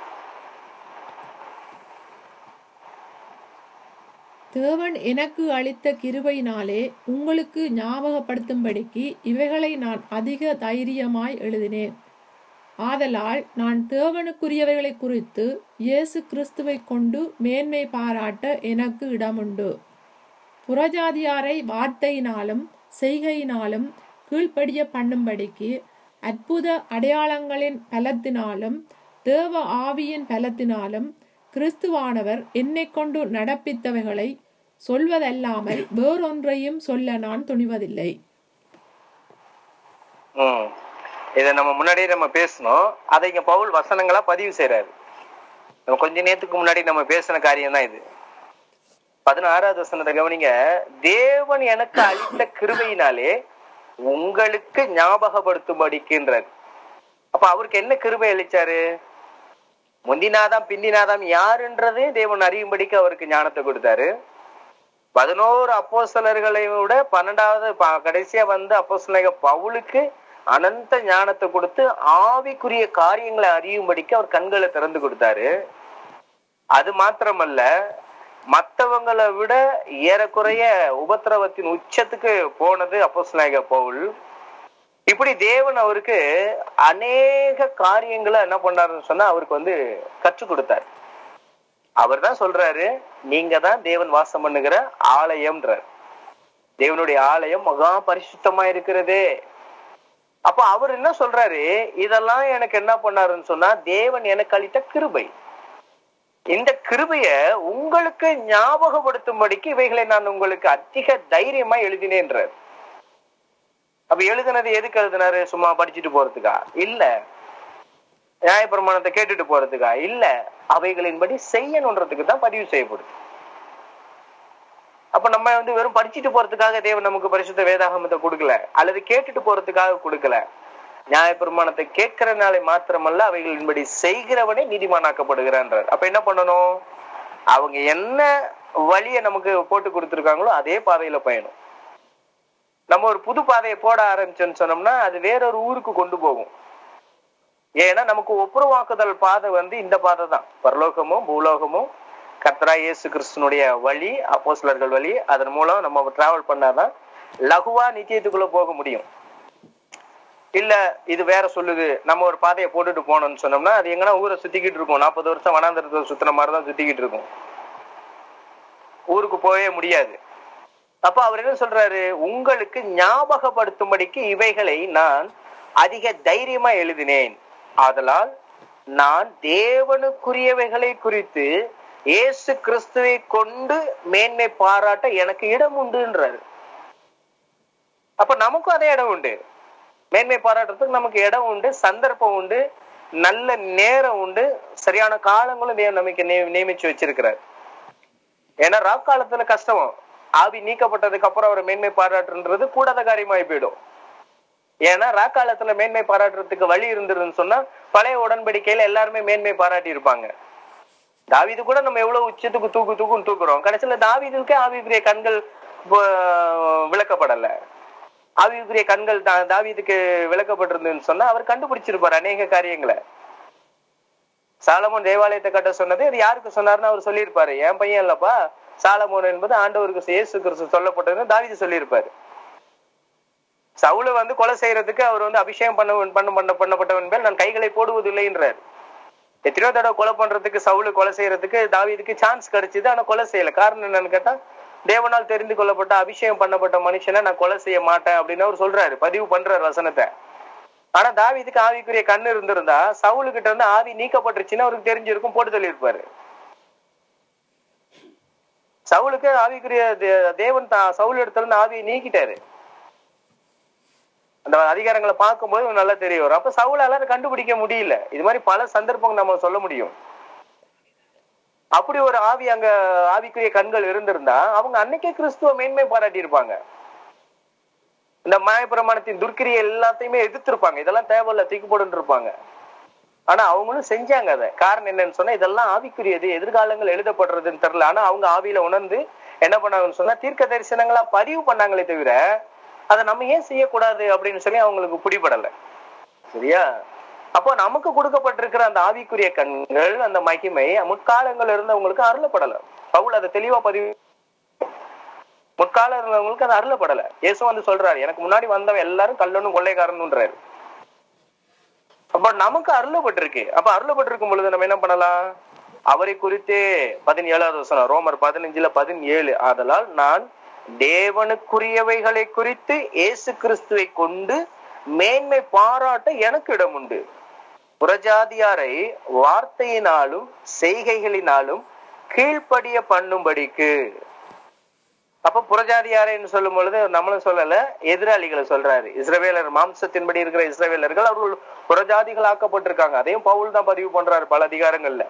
தேவன் எனக்கு அளித்த கிருபையினாலே உங்களுக்கு ஞாபகப்படுத்தும்படிக்கு இவைகளை நான் அதிக தைரியமாய் எழுதினேன் ஆதலால் நான் தேவனுக்குரியவைகளை குறித்து இயேசு கிறிஸ்துவை கொண்டு மேன்மை பாராட்ட எனக்கு இடமுண்டு புறஜாதியாரை வார்த்தையினாலும் செய்கையினாலும் கீழ்ப்படிய பண்ணும்படிக்கு அற்புத அடையாளங்களின் பலத்தினாலும் தேவ ஆவியின் பலத்தினாலும் கிறிஸ்துவானவர் என்னை கொண்டு நடப்பித்தவைகளை சொல்வதல்லாமல் வேறொன்றையும் சொல்ல நான் துணிவதில்லை உம் இதை நம்ம முன்னாடியே நம்ம பேசணும் அதை இங்க பவுல் வசனங்களா பதிவு செய்யறாரு நம்ம கொஞ்ச நேரத்துக்கு முன்னாடி நம்ம பேசின காரியம் தான் இது பதினாறாவது வசனத்தை கவனிங்க தேவன் எனக்கு அளித்த கிருபையினாலே உங்களுக்கு ஞாபகப்படுத்தும்படிக்கின்றார் அப்ப அவருக்கு என்ன கிருபை அளிச்சாரு முந்தினாதாம் பிந்தினாதாம் யாருன்றதே தேவன் அறியும்படிக்கு அவருக்கு ஞானத்தை கொடுத்தாரு பதினோரு அப்போஸ்தலர்களை விட பன்னெண்டாவது ப- கடைசியா வந்து அப்போஸ்தலக பவுலுக்கு அனந்த ஞானத்தை கொடுத்து ஆவிக்குரிய காரியங்களை அறியும்படிக்கு அவர் கண்களை திறந்து கொடுத்தாரு அது மாத்திரமல்ல மத்தவங்களை விட ஏறக்குறைய உபத்திரவத்தின் உச்சத்துக்கு போனது அப்போஸ்தலனாகிய பவுல் இப்படி தேவன் அவருக்கு அநேக காரியங்களை என்ன பண்ணாருன்னு சொன்னா அவருக்கு வந்து கற்றுக் கொடுத்தார் அவர் தான் சொல்றாரு நீங்க தான் தேவன் வாசம் பண்ணுகிற ஆலயம்ன்றார் தேவனுடைய ஆலயம் மகா பரிசுத்தமா இருக்கிறதே அப்ப அவர் என்ன சொல்றாரு இதெல்லாம் எனக்கு என்ன பண்ணாருன்னு சொன்னா தேவன் எனக்கு அளித்த கிருபை இந்த கிருபைய உங்களுக்கு ஞாபகப்படுத்தும்படிக்கு இவைகளை நான் உங்களுக்கு அதிக தைரியமா எழுதினேன்றார் அப்ப எழுதுனது எதுக்கு எழுதினாரு சும்மா படிச்சுட்டு போறதுக்கா இல்ல நியாயப்பிரமாணத்தை கேட்டுட்டு போறதுக்கா இல்ல அவைகளின்படி செய்யணுன்றதுக்கு தான் பதிவு செய்யப்படுது அப்ப நம்ம வந்து வெறும் படிச்சுட்டு போறதுக்காக தேவன் நமக்கு பரிசுத்த வேதாகமத்தை கொடுக்கல அல்லது கேட்டுட்டு போறதுக்காக கொடுக்கல நியாயப்பிரமாணத்தை கேட்கிறனாலே மாத்திரமல்ல அவைகளின்படி செய்கிறவனே நீதிமானாக்கப்படுகிறான்றார் அப்ப என்ன பண்ணணும் அவங்க என்ன வழியை நமக்கு போட்டு கொடுத்துருக்காங்களோ அதே பாதையில பயணம் நம்ம ஒரு புது பாதையை போட ஆரம்பிச்சோன்னு சொன்னோம்னா அது வேறொரு ஊருக்கு கொண்டு போகும் ஏன்னா நமக்கு ஒப்புரவாக்குதல் பாதை வந்து இந்த பாதை தான் பரலோகமும் பூலோகமும் கர்த்தரா இயேசு கிறிஸ்துனுடைய வழி அப்போஸ்தலர்கள் வழி அதன் மூலம் நம்ம டிராவல் பண்ணாதான் லகுவா நித்தியத்துக்குள்ள போக முடியும் இல்ல இது வேற சொல்லுது நம்ம ஒரு பாதையை போட்டுட்டு போனோம்னு சொன்னோம்னா அது எங்கன்னா ஊரை சுத்திக்கிட்டு இருக்கும் நாற்பது வருஷம் வனாந்திரத்தை சுத்தின மாதிரி தான் சுத்திக்கிட்டு இருக்கும் ஊருக்கு போகவே முடியாது அப்ப அவர் என்ன சொல்றாரு உங்களுக்கு ஞாபகப்படுத்தும்படிக்கு இவைகளை நான் அதிக தைரியமா எழுதினேன் ஆதலால் நான் தேவனுக்குரியவைகளை குறித்து இயேசு கிறிஸ்துவை கொண்டு மேன்மை பாராட்ட எனக்கு இடம் உண்டுன்றாரு அப்ப நமக்கும் அதே இடம் உண்டு மேன்மை பாராட்டுறதுக்கு நமக்கு இடம் உண்டு சந்தர்ப்பம் உண்டு நல்ல நேரம் உண்டு சரியான காலங்களும் தேவன் நமக்கு நிய- நியமிச்சு வச்சிருக்கிறார் ஏன்னா ராக்காலத்துல கஷ்டம் ஆவி நீக்கப்பட்டதுக்கு அப்புறம் அவர் மேன்மை பாராட்டுன்றது கூடாத காரியமாய் போயிடும் ஏன்னா ராக்காலத்துல மேன்மை பாராட்டுறதுக்கு வழி இருந்ததுன்னு சொன்னா பழைய உடன்படிக்கையில எல்லாருமே மேன்மை பாராட்டி இருப்பாங்க தாவீது கூட நம்ம எவ்வளவு உச்சத்துக்கு தூக்கு தூக்குன்னு தூக்குறோம் கடைசியில தாவீதுக்கே ஆவிக்குரிய கண்கள் வ- விளக்கப்படல ஆவிக்குரிய கண்கள் தா- தாவீதுக்கு விளக்கப்பட்டிருந்ததுன்னு சொன்னா அவர் கண்டுபிடிச்சிருப்பார் அநேக காரியங்களை சாலமோன் தேவாலயத்தை கட்ட சொன்னது இது யாருக்கு சொன்னாருன்னு அவர் சொல்லியிருப்பாரு என் பையன் இல்லப்பா சாலமோன் என்பது ஆண்டவருக்கு இயேசு கிறிஸ்து சொல்லப்பட்டதுன்னு தாவீது சொல்லியிருப்பாரு சவுல வந்து கொலை செய்யறதுக்கு அவர் வந்து அபிஷேகம் பண்ண பண்ண பண்ண பண்ணப்பட்டவன் மேல் நான் கைகளை போடுவதில்லைன்றார் எத்தனையோ தடவை கொலை பண்றதுக்கு சவுல கொலை செய்யறதுக்கு தாவீதுக்கு சான்ஸ் கிடைச்சது ஆனா கொலை செய்யல காரணம் என்னன்னு கேட்டா தேவனால் தெரிந்து கொள்ளப்பட்ட அபிஷேகம் பண்ணப்பட்ட மனுஷனை நான் கொலை செய்ய மாட்டேன் அப்படின்னு அவர் சொல்றாரு பதிவு பண்றாரு வசனத்தை ஆனா தாவீதுக்கு ஆவிக்குரிய கண்ணு இருந்திருந்தா சவுலு கிட்ட இருந்து ஆவி நீக்கப்பட்டுருச்சுன்னு அவருக்கு தெரிஞ்சிருக்கும் போட்டு சொல்லியிருப்பாரு சவுலுக்கு ஆவிக்குரிய தே- தேவன் தான் சவுல் இடத்துல இருந்து ஆவியை நீக்கிட்டாரு அந்த அதிகாரங்களை பார்க்கும்போது இவனுக்கு நல்லா தெரிய வரும் அப்ப சவுலால அதை கண்டுபிடிக்க முடியல இது மாதிரி பல சந்தர்ப்பங்கள் நம்ம சொல்ல முடியும் அப்படி ஒரு ஆவி அங்க ஆவிக்குரிய கண்கள் இருந்திருந்தா அவங்க அன்னைக்கே கிறிஸ்துவ மேன்மை பாராட்டி இருப்பாங்க இந்த மாயப்பிரமாணத்தின் துர்க்கிரியை எல்லாத்தையுமே எதிர்த்திருப்பாங்க இதெல்லாம் தேவையில்ல தூக்கி போட்டு இருப்பாங்க ஆனா அவங்களும் செஞ்சாங்க அதை காரணம் என்னன்னு சொன்னா இதெல்லாம் ஆவிக்குரியது எதிர்காலங்கள் எழுதப்படுறதுன்னு தெரியல ஆனா அவங்க ஆவியில உணர்ந்து என்ன பண்ணாங்கன்னு சொன்னா தீர்க்க தரிசனங்களா பதிவு பண்ணாங்களே தவிர அதை நம்ம ஏன் செய்யக்கூடாது அப்படின்னு சொல்லி அவங்களுக்கு பிடிபடல சரியா அப்போ நமக்கு கொடுக்கப்பட்டிருக்கிற அந்த ஆவிக்குரிய கண்கள் அந்த மகிமை முற்காலங்கள் இருந்தவங்களுக்கு அருளப்படல பவுல் அதை தெளிவா பதிவு முற்கால இருந்தவங்களுக்கு அது அருளப்படல இயேசு வந்து சொல்றாரு எனக்கு முன்னாடி வந்தவன் எல்லாரும் கல்லனும் கொள்ளைக்காரனுன்றாரு அப்ப நமக்கு அருளப்பட்டிருக்கு அப்ப அருளப்பட்டிருக்கும் பொழுது நம்ம என்ன பண்ணலாம் அவரை குறித்தே பதினேழாவது வசனம் ரோமர் பதினஞ்சுல பதினேழு ஆதலால் நான் தேவனுக்குரியவைகளை குறித்து இயேசு கிறிஸ்துவை கொண்டு மேன்மை பாராட்ட எனக்கு இடம் உண்டு புறஜாதியாரை வார்த்தையினாலும் செய்கைகளினாலும் கீழ்ப்படிய பண்ணும்படிக்கு அப்ப புறஜாதியாரைன்னு சொல்லும் பொழுது நம்மளும் சொல்லல எதிராளிகளை சொல்றாரு இஸ்ரவேலர் மாம்சத்தின்படி இருக்கிற இஸ்ரவேலர்கள் அவர்கள் புறஜாதிகள் ஆக்கப்பட்டிருக்காங்க அதையும் பவுல் தான் பதிவு பண்றாரு பல அதிகாரங்கள்ல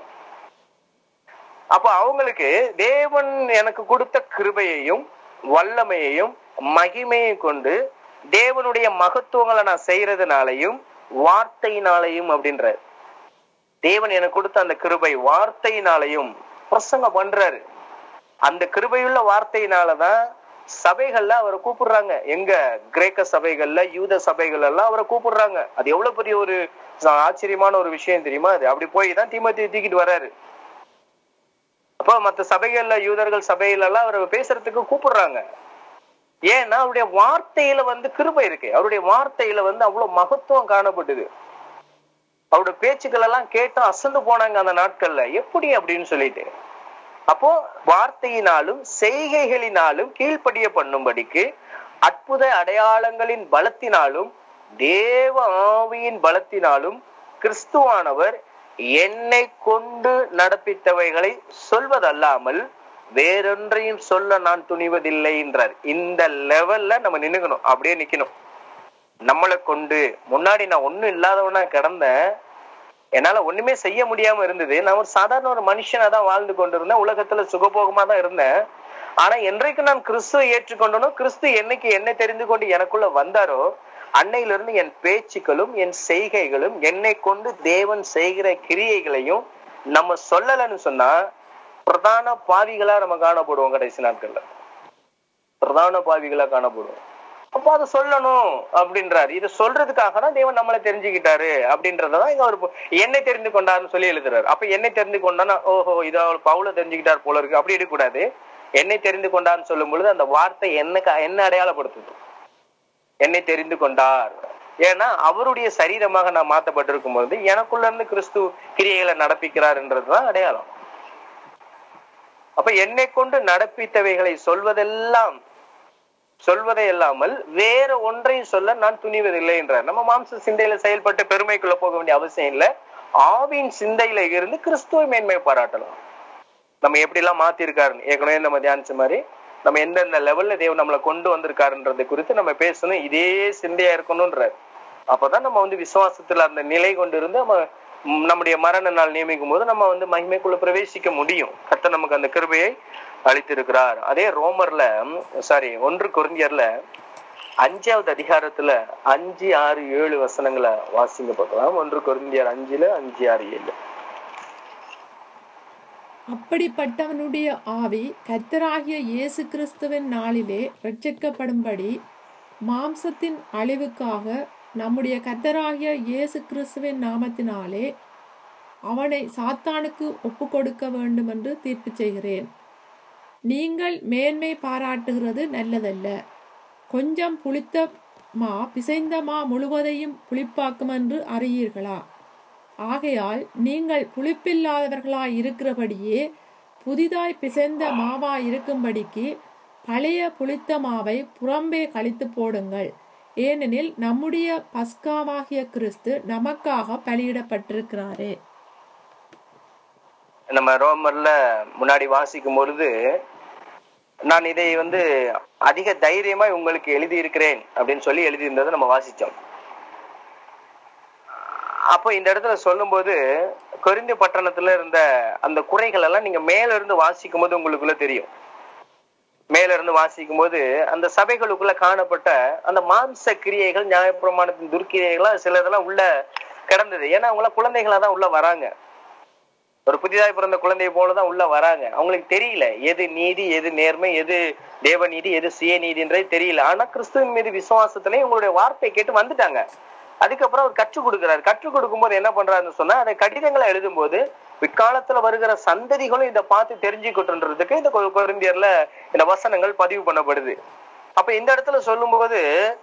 அப்ப அவங்களுக்கு தேவன் எனக்கு கொடுத்த கிருபையையும் வல்லமையையும் மகிமையையும் கொண்டு தேவனுடைய மகத்துவங்களை நான் செய்யறதுனாலையும் வார்த்தையினாலையும் அப்படின்றாரு தேவன் எனக்கு கொடுத்த அந்த கிருபை வார்த்தையினாலையும் பிரசங்கம் பண்றாரு அந்த கிருபையுள்ள வார்த்தையினாலதான் சபைகள்ல அவரை கூப்பிடுறாங்க எங்க கிரேக்க சபைகள்ல யூத சபைகள் எல்லாம் அவரை கூப்பிடுறாங்க அது எவ்வளவு பெரிய ஒரு ஆச்சரியமான ஒரு விஷயம் தெரியுமா அது அப்படி போய் தான் தீமத்தி தூக்கிட்டு வர்றாரு அப்ப மத்த சபைகள்ல யூதர்கள் சபையில எல்லாம் அவரை பேசுறதுக்கு கூப்பிடுறாங்க ஏன்னா அவருடைய வார்த்தையில வந்து கிருபை இருக்கு அவருடைய வார்த்தையில வந்து அவ்வளவு மகத்துவம் காணப்பட்டது அவருடைய பேச்சுக்கள் எல்லாம் கேட்டு அசந்து போனாங்க அந்த நாட்கள்ல எப்படி அப்படின்னு சொல்லிட்டு அப்போ வார்த்தையினாலும் செய்கைகளினாலும் கீழ்ப்படிய பண்ணும்படிக்கு அற்புத அடையாளங்களின் பலத்தினாலும் தேவ ஆவியின் பலத்தினாலும் கிறிஸ்துவானவர் என்னை கொண்டு நடப்பித்தவைகளை சொல்வதல்லாமல் வேறொன்றையும் சொல்ல நான் துணிவதில்லை என்றார் இந்த லெவல்ல நம்ம நின்னுக்கணும் அப்படியே நிக்கணும் நம்மளை கொண்டு முன்னாடி நான் ஒண்ணும் இல்லாதவனா கிடந்தேன் என்னால ஒண்ணுமே செய்ய முடியாம இருந்தது நான் ஒரு சாதாரண ஒரு மனுஷனா தான் வாழ்ந்து கொண்டிருந்தேன் உலகத்துல சுகபோகமா தான் இருந்தேன் ஆனா என்றைக்கு நான் கிறிஸ்துவை ஏற்றுக்கொண்டனோ கிறிஸ்து என்னைக்கு என்னை தெரிந்து கொண்டு எனக்குள்ள வந்தாரோ அன்னையிலிருந்து என் பேச்சுக்களும் என் செய்கைகளும் என்னை கொண்டு தேவன் செய்கிற கிரியைகளையும் நம்ம சொல்லலைன்னு சொன்னா பிரதான பாவிகளா நம்ம காணப்படுவோம் கடைசி நாட்கள்ல பிரதான பாவிகளா காணப்படுவோம் அப்போ அதை சொல்லணும் அப்படின்றாரு இதை சொல்றதுக்காக தான் தேவன் நம்மளை தெரிஞ்சுக்கிட்டாரு அப்படின்றதான் இங்க அவர் என்னை தெரிந்து கொண்டாருன்னு சொல்லி எழுதுறாரு அப்ப என்னை தெரிந்து கொண்டானா ஓஹோ இதை அவர் பவுல தெரிஞ்சுக்கிட்டார் போல இருக்கு அப்படி எடுக்கக்கூடாது என்னை தெரிந்து கொண்டார்னு சொல்லும் பொழுது அந்த வார்த்தை என்ன என்ன அடையாளப்படுத்துது என்னை தெரிந்து கொண்டார் ஏன்னா அவருடைய சரீரமாக நான் மாற்றப்பட்டிருக்கும் போது எனக்குள்ள இருந்து கிறிஸ்து கிரியைகளை நடப்பிக்கிறார்ன்றதுதான் அடையாளம் அப்ப என்னை கொண்டு நடப்பித்தவைகளை சொல்வதெல்லாம் சொல்வதை அல்லாமல் வேற ஒன்றையும் சொல்ல நான் துணிவதில்லை என்றார் நம்ம மாம்ச சிந்தையில செயல்பட்டு பெருமைக்குள்ள போக வேண்டிய அவசியம் இல்லை ஆவின் சிந்தையில இருந்து கிறிஸ்துவ மேன்மை பாராட்டலாம் நம்ம எப்படி எல்லாம் மாத்திருக்காருன்னு ஏற்கனவே நம்ம தியானிச்ச மாதிரி நம்ம எந்தெந்த லெவல்ல தேவன் நம்மளை கொண்டு வந்திருக்காருன்றது குறித்து நம்ம பேசணும் இதே சிந்தையா இருக்கணும்ன்றார் அப்பதான் நம்ம வந்து விசுவாசத்துல அந்த நிலை கொண்டு இருந்து நம்ம ம், நம்முடைய மரண நாள் நியமிக்கும் போது நம்ம வந்து மகிமைக்குள்ள பிரவேசிக்க முடியும் கர்த்தர் நமக்கு அந்த கிருபையை அளித்திருக்கிறார் அதே ரோமர்ல சாரி ஒன்று கொரிந்தியர்ல அஞ்சாவது அதிகாரத்துல அஞ்சு ஆறு ஏழு வசனங்களை வாசிங்க பார்க்கலாம் ஒன்று கொரிந்தியர் அஞ்சுல அஞ்சு ஆறு ஏழு அப்படிப்பட்டவனுடைய ஆவி கர்த்தராகிய இயேசு கிறிஸ்துவின் நாளிலே ரட்சிக்கப்படும்படி மாம்சத்தின் அழிவுக்காக நம்முடைய கர்த்தராகிய இயேசு கிறிஸ்துவின் நாமத்தினாலே அவனை சாத்தானுக்கு ஒப்பு கொடுக்க வேண்டும் என்று தீர்ப்பு செய்கிறேன் நீங்கள் மேன்மை பாராட்டுகிறது நல்லதல்ல கொஞ்சம் புளித்த மா பிசைந்த மா முழுவதையும் புளிப்பாக்கும் என்று அறியீர்களா ஆகையால் நீங்கள் புளிப்பில்லாதவர்களாய் இருக்கிறபடியே புதிதாய் பிசைந்த மாவாய் இருக்கும்படிக்கு பழைய புளித்த மாவை புறம்பே கழித்து போடுங்கள் ஏனெனில் நம்முடைய பஸ்காவாகிய கிறிஸ்து நமக்காக பலியிடப்பட்டிருக்கிறாரே நம்ம ரோமர்ல முன்னாடி வாசிக்கும் பொழுது நான் இதை வந்து அதிக தைரியமா உங்களுக்கு எழுதி இருக்கிறேன் அப்படின்னு சொல்லி எழுதியிருந்ததை நம்ம வாசிச்சோம் அப்போ இந்த இடத்துல சொல்லும்போது கொரிந்து பட்டணத்துல இருந்த அந்த குறைகள் எல்லாம் நீங்க மேல இருந்து வாசிக்கும் போது உங்களுக்குள்ள தெரியும் மேல இருந்து வாசிக்கும் போது அந்த சபைகளுக்குள்ள காணப்பட்ட அந்த மாம்ச கிரியைகள் நியாயப்பிரமாணத்தின் துர்க்கிரியைகள் சிலதெல்லாம் உள்ள கிடந்தது ஏன்னா அவங்க குழந்தைகளா தான் உள்ள வராங்க ஒரு புதிதாய் பிறந்த குழந்தையை போலதான் உள்ள வராங்க அவங்களுக்கு தெரியல எது நீதி எது நேர்மை எது தேவ நீதி எது சுய நீதின்றே தெரியல ஆனா கிறிஸ்துவின் மீது விசுவாசத்திலே உங்களுடைய வார்த்தை கேட்டு வந்துட்டாங்க அதுக்கப்புறம் அவர் கற்றுக் கொடுக்கிறார் கற்றுக் கொடுக்கும்போது என்ன பண்றாருன்னு சொன்னா அந்த கடிதங்களை எழுதும்போது பிற்காலத்துல வருகிற சந்ததிகளும் இதை பார்த்து தெரிஞ்சுக்கிட்டுன்றதுக்கு இந்த கொ- கொரிந்தியர்ல இந்த வசனங்கள் பதிவு பண்ணப்படுது அப்ப இந்த இடத்துல சொல்லும்போது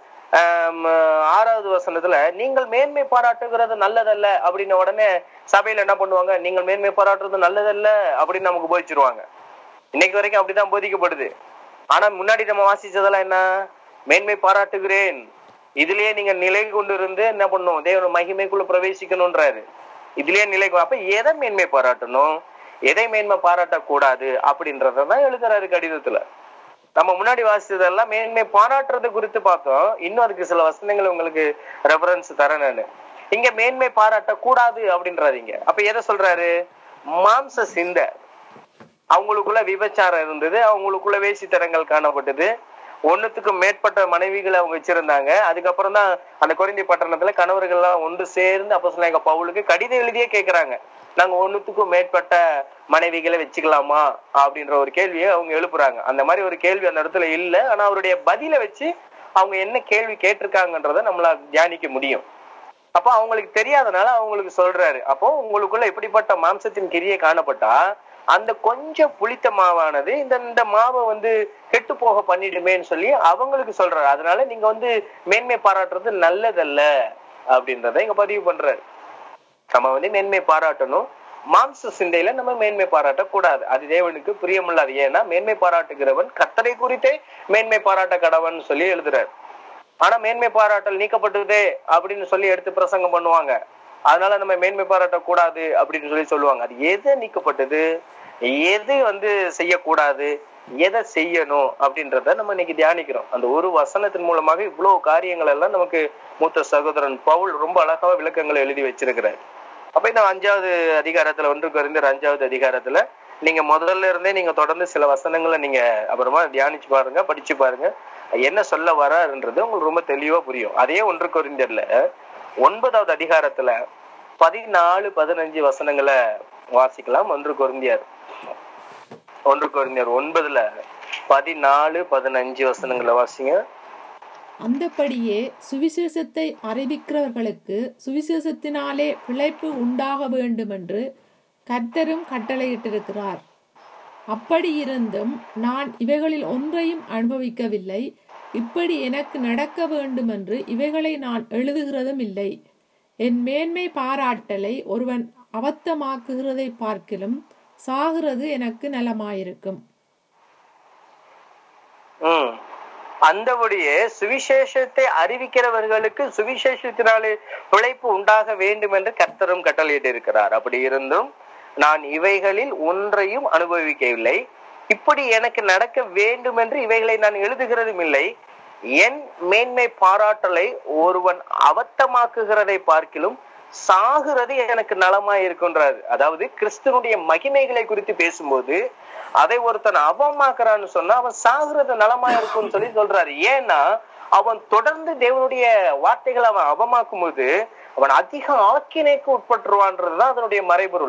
ஆம், ஆறாவது வசனத்துல நீங்கள் மேன்மை பாராட்டுகிறது நல்லதல்ல அப்படின்ன உடனே சபையில என்ன பண்ணுவாங்க நீங்கள் மேன்மை பாராட்டுறது நல்லதல்ல அப்படின்னு நமக்கு போதிச்சிருவாங்க இன்னைக்கு வரைக்கும் அப்படிதான் போதிக்கப்படுது ஆனா முன்னாடி நம்ம வாசிச்சதெல்லாம் என்ன மேன்மை பாராட்டுகிறேன் இதுலயே நீங்க நிலை கொண்டு இருந்து என்ன பண்ணும் தேவன் மகிமைக்குள்ள பிரவேசிக்கணும்ன்றாரு இதுலயே நிலை கொ- அப்ப எதை மேன்மை பாராட்டணும் எதை மேன்மை பாராட்டக்கூடாது அப்படின்றதான் எழுதுறாரு கடிதத்துல நம்ம முன்னாடி வாசிச்சதெல்லாம் மேன்மை பாராட்டுறது குறித்து பார்த்தோம் இன்னும் அதுக்கு சில வசனங்கள் உங்களுக்கு ரெஃபரன்ஸ் தரேன் நானு இங்க மேன்மை பாராட்ட கூடாது அப்படின்றாதீங்க அப்ப எதை சொல்றாரு மாம்ச சிந்தை அவங்களுக்குள்ள விபச்சாரம் இருந்தது அவங்களுக்குள்ள வேசித்தனங்கள் காணப்பட்டது ஒண்ணுத்துக்கு மேற்பட்ட மனைவிகளை அவங்க வச்சிருந்தாங்க அதுக்கப்புறம் தான் அந்த குறைந்தை பட்டணத்துல கணவர்கள் எல்லாம் ஒன்று சேர்ந்து அப்போ சொன்னாங்க பவுலுக்கு கடிதம் எழுதியே கேக்குறாங்க நாங்க ஒண்ணுத்துக்கும் மேற்பட்ட மனைவிகளை வச்சுக்கலாமா அப்படின்ற ஒரு கேள்வியை அவங்க எழுப்புறாங்க அந்த மாதிரி ஒரு கேள்வி அந்த இடத்துல இல்ல ஆனா அவருடைய பதிலை வச்சு அவங்க என்ன கேள்வி கேட்டிருக்காங்கன்றத நம்மளால தியானிக்க முடியும் அப்போ அவங்களுக்கு தெரியாதனால அவங்களுக்கு சொல்றாரு அப்போ உங்களுக்குள்ள இப்படிப்பட்ட மாம்சத்தின் கிரியை காணப்பட்டா அந்த கொஞ்சம் புளித்த மாவானது இந்த இந்த மாவை வந்து கெட்டு போக பண்ணிடுமேன்னு சொல்லி அவங்களுக்கு சொல்றாரு அதனால நீங்க வந்து மேன்மை பாராட்டுறது நல்லதல்ல அப்படின்றத இங்க பதிவு பண்றாரு நம்ம வந்து மேன்மை பாராட்டணும் மாம்ச சிந்தையில நம்ம மேன்மை பாராட்டக்கூடாது அது தேவனுக்கு பிரியமில்லாது ஏன்னா மேன்மை பாராட்டுகிறவன் கத்தரை குறித்தே மேன்மை பாராட்ட கடவன் சொல்லி எழுதுறாரு ஆனா மேன்மை பாராட்டல் நீக்கப்பட்டதே அப்படின்னு சொல்லி எடுத்து பிரசங்கம் பண்ணுவாங்க அதனால நம்ம மேன்மை பாராட்டக்கூடாது அப்படின்னு சொல்லி சொல்லுவாங்க அது எது நீக்கப்பட்டது எது வந்து செய்யக்கூடாது எதை செய்யணும் அப்படின்றத நம்ம இன்னைக்கு தியானிக்கிறோம் அந்த ஒரு வசனத்தின் மூலமாக இவ்வளவு காரியங்கள் எல்லாம் நமக்கு மூத்த சகோதரன் பவுல் ரொம்ப அழகா விளக்கங்களை எழுதி வச்சிருக்கிறார் அப்ப இந்த அஞ்சாவது அதிகாரத்துல ஒன்று குறைந்த அஞ்சாவது அதிகாரத்துல நீங்க முதல்ல இருந்தே நீங்க தொடர்ந்து சில வசனங்களை நீங்க அப்புறமா தியானிச்சு பாருங்க படிச்சு பாருங்க என்ன சொல்ல வராருன்றது உங்களுக்கு ரொம்ப தெளிவா புரியும் அதே ஒன்று குறைந்தர்ல ஒன்பதாவது அதிகாரத்துல பதினாலு பதினஞ்சு வசனங்களை வாசிக்கலாம் ஒன்று குறைந்தியார் ஒன்று குறைந்தியார் ஒன்பதுல பதினாலு பதினஞ்சு வசனங்களை வாசிங்க அந்தப்படியே சுவிசேஷத்தை அறிவிக்கிறவர்களுக்கு சுவிசேஷத்தினாலே பிழைப்பு உண்டாக வேண்டுமென்று கர்த்தரும் கட்டளையிட்டிருக்கிறார் அப்படி இருந்தும் நான் இவைகளில் ஒன்றையும் அனுபவிக்கவில்லை இப்படி எனக்கு நடக்க வேண்டுமென்று இவைகளை நான் எழுதுகிறதும் இல்லை என் மேன்மை பாராட்டலை ஒருவன் அபத்தமாக்குகிறதை பார்க்கிலும் சாகிறது எனக்கு நலமாயிருக்கும் ம் அந்தபடியே சுவிசேஷத்தை அறிவிக்கிறவர்களுக்கு சுவிசேஷத்தினாலே பிழைப்பு உண்டாக வேண்டும் என்று கர்த்தரும் கட்டளையிட்டு இருக்கிறார் அப்படி இருந்தும் நான் இவைகளில் ஒன்றையும் அனுபவிக்கவில்லை இப்படி எனக்கு நடக்க வேண்டும் என்று இவைகளை நான் எழுதுகிறதும் இல்லை என் மேன்மை பாராட்டலை ஒருவன் அவத்தமாக்குகிறதை பார்க்கிலும் சாகிறது எனக்கு நலமாய் இருக்கின்றார் அதாவது கிறிஸ்துவனுடைய மகிமைகளை குறித்து பேசும்போது அதை ஒருத்தன் அவமாக்குறான்னு சொன்னா அவன் சாகிறது நலமா இருக்கும்னு சொல்லி சொல்றாரு ஏன்னா அவன் தொடர்ந்து தேவனுடைய வார்த்தைகளை அவன் அவமாக்கும் போது அவன் அதிக ஆக்கினைக்கு உட்பட்டுருவான்றதுதான் அதனுடைய மறைபொருள்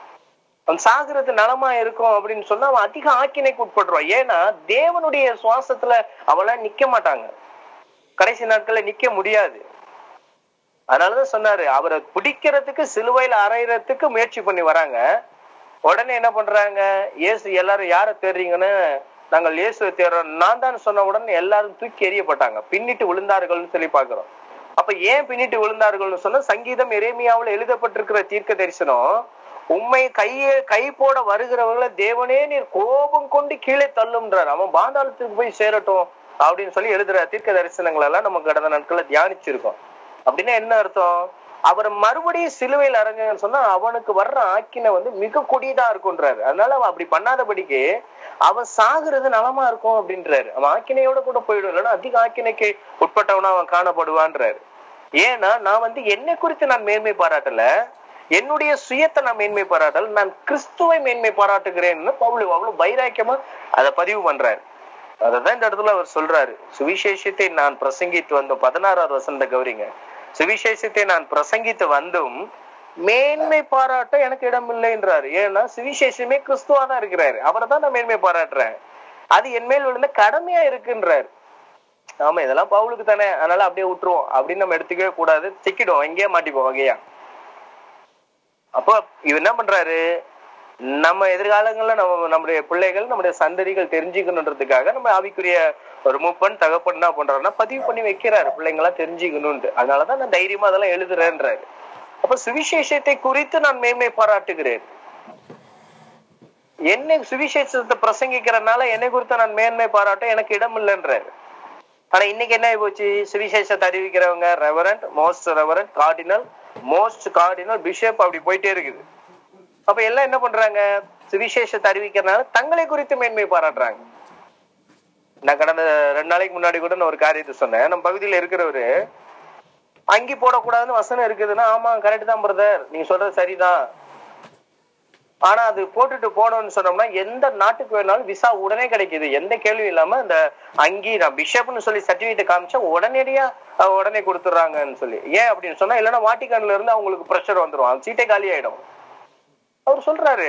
அவன் சாகிறது நலமா இருக்கும் அப்படின்னு சொன்னா அவன் அதிக ஆக்கினைக்கு உட்பட்டுருவான் ஏன்னா தேவனுடைய சுவாசத்துல அவெல்லாம் நிக்க மாட்டாங்க கடைசி நாட்கள்ல நிக்க முடியாது அதனாலதான் சொன்னாரு அவரை பிடிக்கிறதுக்கு சிலுவையில அறையறதுக்கு முயற்சி பண்ணி வராங்க உடனே என்ன பண்றாங்க இயேசு எல்லாரும் யார தேடுறீங்கன்னு நாங்கள் இயேசுவை தேடுறோம் நான் தான் சொன்ன உடனே எல்லாரும் தூக்கி எறியப்பட்டாங்க பின்னிட்டு விழுந்தார்கள்னு சொல்லி பாக்குறோம் அப்ப ஏன் பின்னிட்டு விழுந்தார்கள்னு சொன்னா சங்கீதம் எரேமியாவுல எழுதப்பட்டிருக்கிற தீர்க்க தரிசனம் உண்மை கையே கை போட வருகிறவர்களை தேவனே நீர் கோபம் கொண்டு கீழே தள்ளும்ன்றார் அவன் பாதாளத்துக்கு போய் சேரட்டும் அப்படின்னு சொல்லி எழுதுற தீர்க்க தரிசனங்கள் எல்லாம் நம்ம கடந்த நாட்கள்ல தியானிச்சிருக்கோம் அப்படின்னா என்ன அர்த்தம் அவர் மறுபடியும் சிலுவையில் அரங்கன்னு சொன்னா அவனுக்கு வர்ற ஆக்கினை வந்து மிக கொடியதா இருக்கும்ன்றாரு அதனால அவன் அப்படி பண்ணாதபடிக்கு அவன் சாகுறது நலமா இருக்கும் அப்படின்றாரு அவன் ஆக்கினையோட கூட போயிடும் இல்லைன்னா அதிக ஆக்கினைக்கு உட்பட்டவனா அவன் காணப்படுவான்றாரு ஏன்னா நான் வந்து என்னை குறித்து நான் மேன்மை பாராட்டல என்னுடைய சுயத்தை நான் மேன்மை பாராட்டல் நான் கிறிஸ்துவை மேன்மை பாராட்டுகிறேன்னு பவுல் அவ்வளவு வைராக்கியமா அதை பதிவு பண்றாரு அததான் இந்த இடத்துல அவர் சொல்றாரு சுவிசேஷத்தை நான் பிரசங்கித்து வந்தோம் பதினாறாவது வசந்த கௌரிங்க சுவிசேஷத்தை நான் பிரசங்கித்து வந்தும் மேன்மை பாராட்ட எனக்கு இடம் இல்லைன்றாரு ஏன்னா சுவிசேஷமே கிறிஸ்துவா தான் இருக்கிறாரு அவரை தான் நான் மேன்மை பாராட்டுறேன் அது என் மேல் விழுந்த கடமையா இருக்குன்றாரு ஆமா இதெல்லாம் பவுலுக்கு தானே அதனால அப்படியே விட்டுருவோம் அப்படின்னு நம்ம எடுத்துக்கவே கூடாது சிக்கிடுவோம் எங்கேயே மாட்டிப்போம் வகையா அப்போ இவர் என்ன பண்றாரு நம்ம எதிர்காலங்கள்ல நம்ம நம்முடைய பிள்ளைகள் நம்முடைய சந்ததிகள் தெரிஞ்சுக்கணுன்றதுக்காக நம்ம ஆவிக்குரிய ஒரு மூப்பன் தகப்பன் என்ன பண்றாருன்னா பதிவு பண்ணி வைக்கிறாரு பிள்ளைங்களா தெரிஞ்சுக்கணும்னு அதனாலதான் நான் தைரியமா அதெல்லாம் எழுதுறேன்றாரு அப்ப சுவிசேஷத்தை குறித்து நான் மேன்மை பாராட்டுகிறேன் என்னை சுவிசேஷத்தை பிரசங்கிக்கிறனால என்னை குறித்து நான் மேன்மை பாராட்ட எனக்கு இடம் இல்லைன்றாரு ஆனா இன்னைக்கு என்ன ஆகி போச்சு சுவிசேஷத்தை அறிவிக்கிறவங்க reverend most reverend cardinal most cardinal bishop அப்படி போயிட்டே இருக்குது அப்ப எல்லாம் என்ன பண்றாங்க சுவிசேஷத்தை அறிவிக்கிறனால தங்களை குறித்து மேன்மை பாராட்டுறாங்க நான் கடந்த ரெண்டு நாளைக்கு முன்னாடி கூட நான் ஒரு காரியத்தை சொன்னேன் நம்ம பகுதியில இருக்கிறவரு அங்கி போடக்கூடாதுன்னு வசனம் இருக்குதுன்னா ஆமா கரெக்ட் தான் பிரதர் நீங்க சொல்றது சரிதான் ஆனா அது போட்டுட்டு போனோம்னு சொன்னோம்னா எந்த நாட்டுக்கு வேணாலும் விசா உடனே கிடைக்குது எந்த கேள்வியும் இல்லாம இந்த அங்கி நான் பிஷப்னு சொல்லி சர்டிபிகேட் காமிச்சா உடனடியா அஹ், உடனே கொடுத்துட்றாங்கன்னு சொல்லி ஏன் அப்படின்னு சொன்னா இல்லைன்னா வாட்டிக்கான்ல இருந்து அவங்களுக்கு ப்ரெஷர் வந்துடும் அந்த சீட்டே காலி ஆயிடும் அவர் சொல்றாரு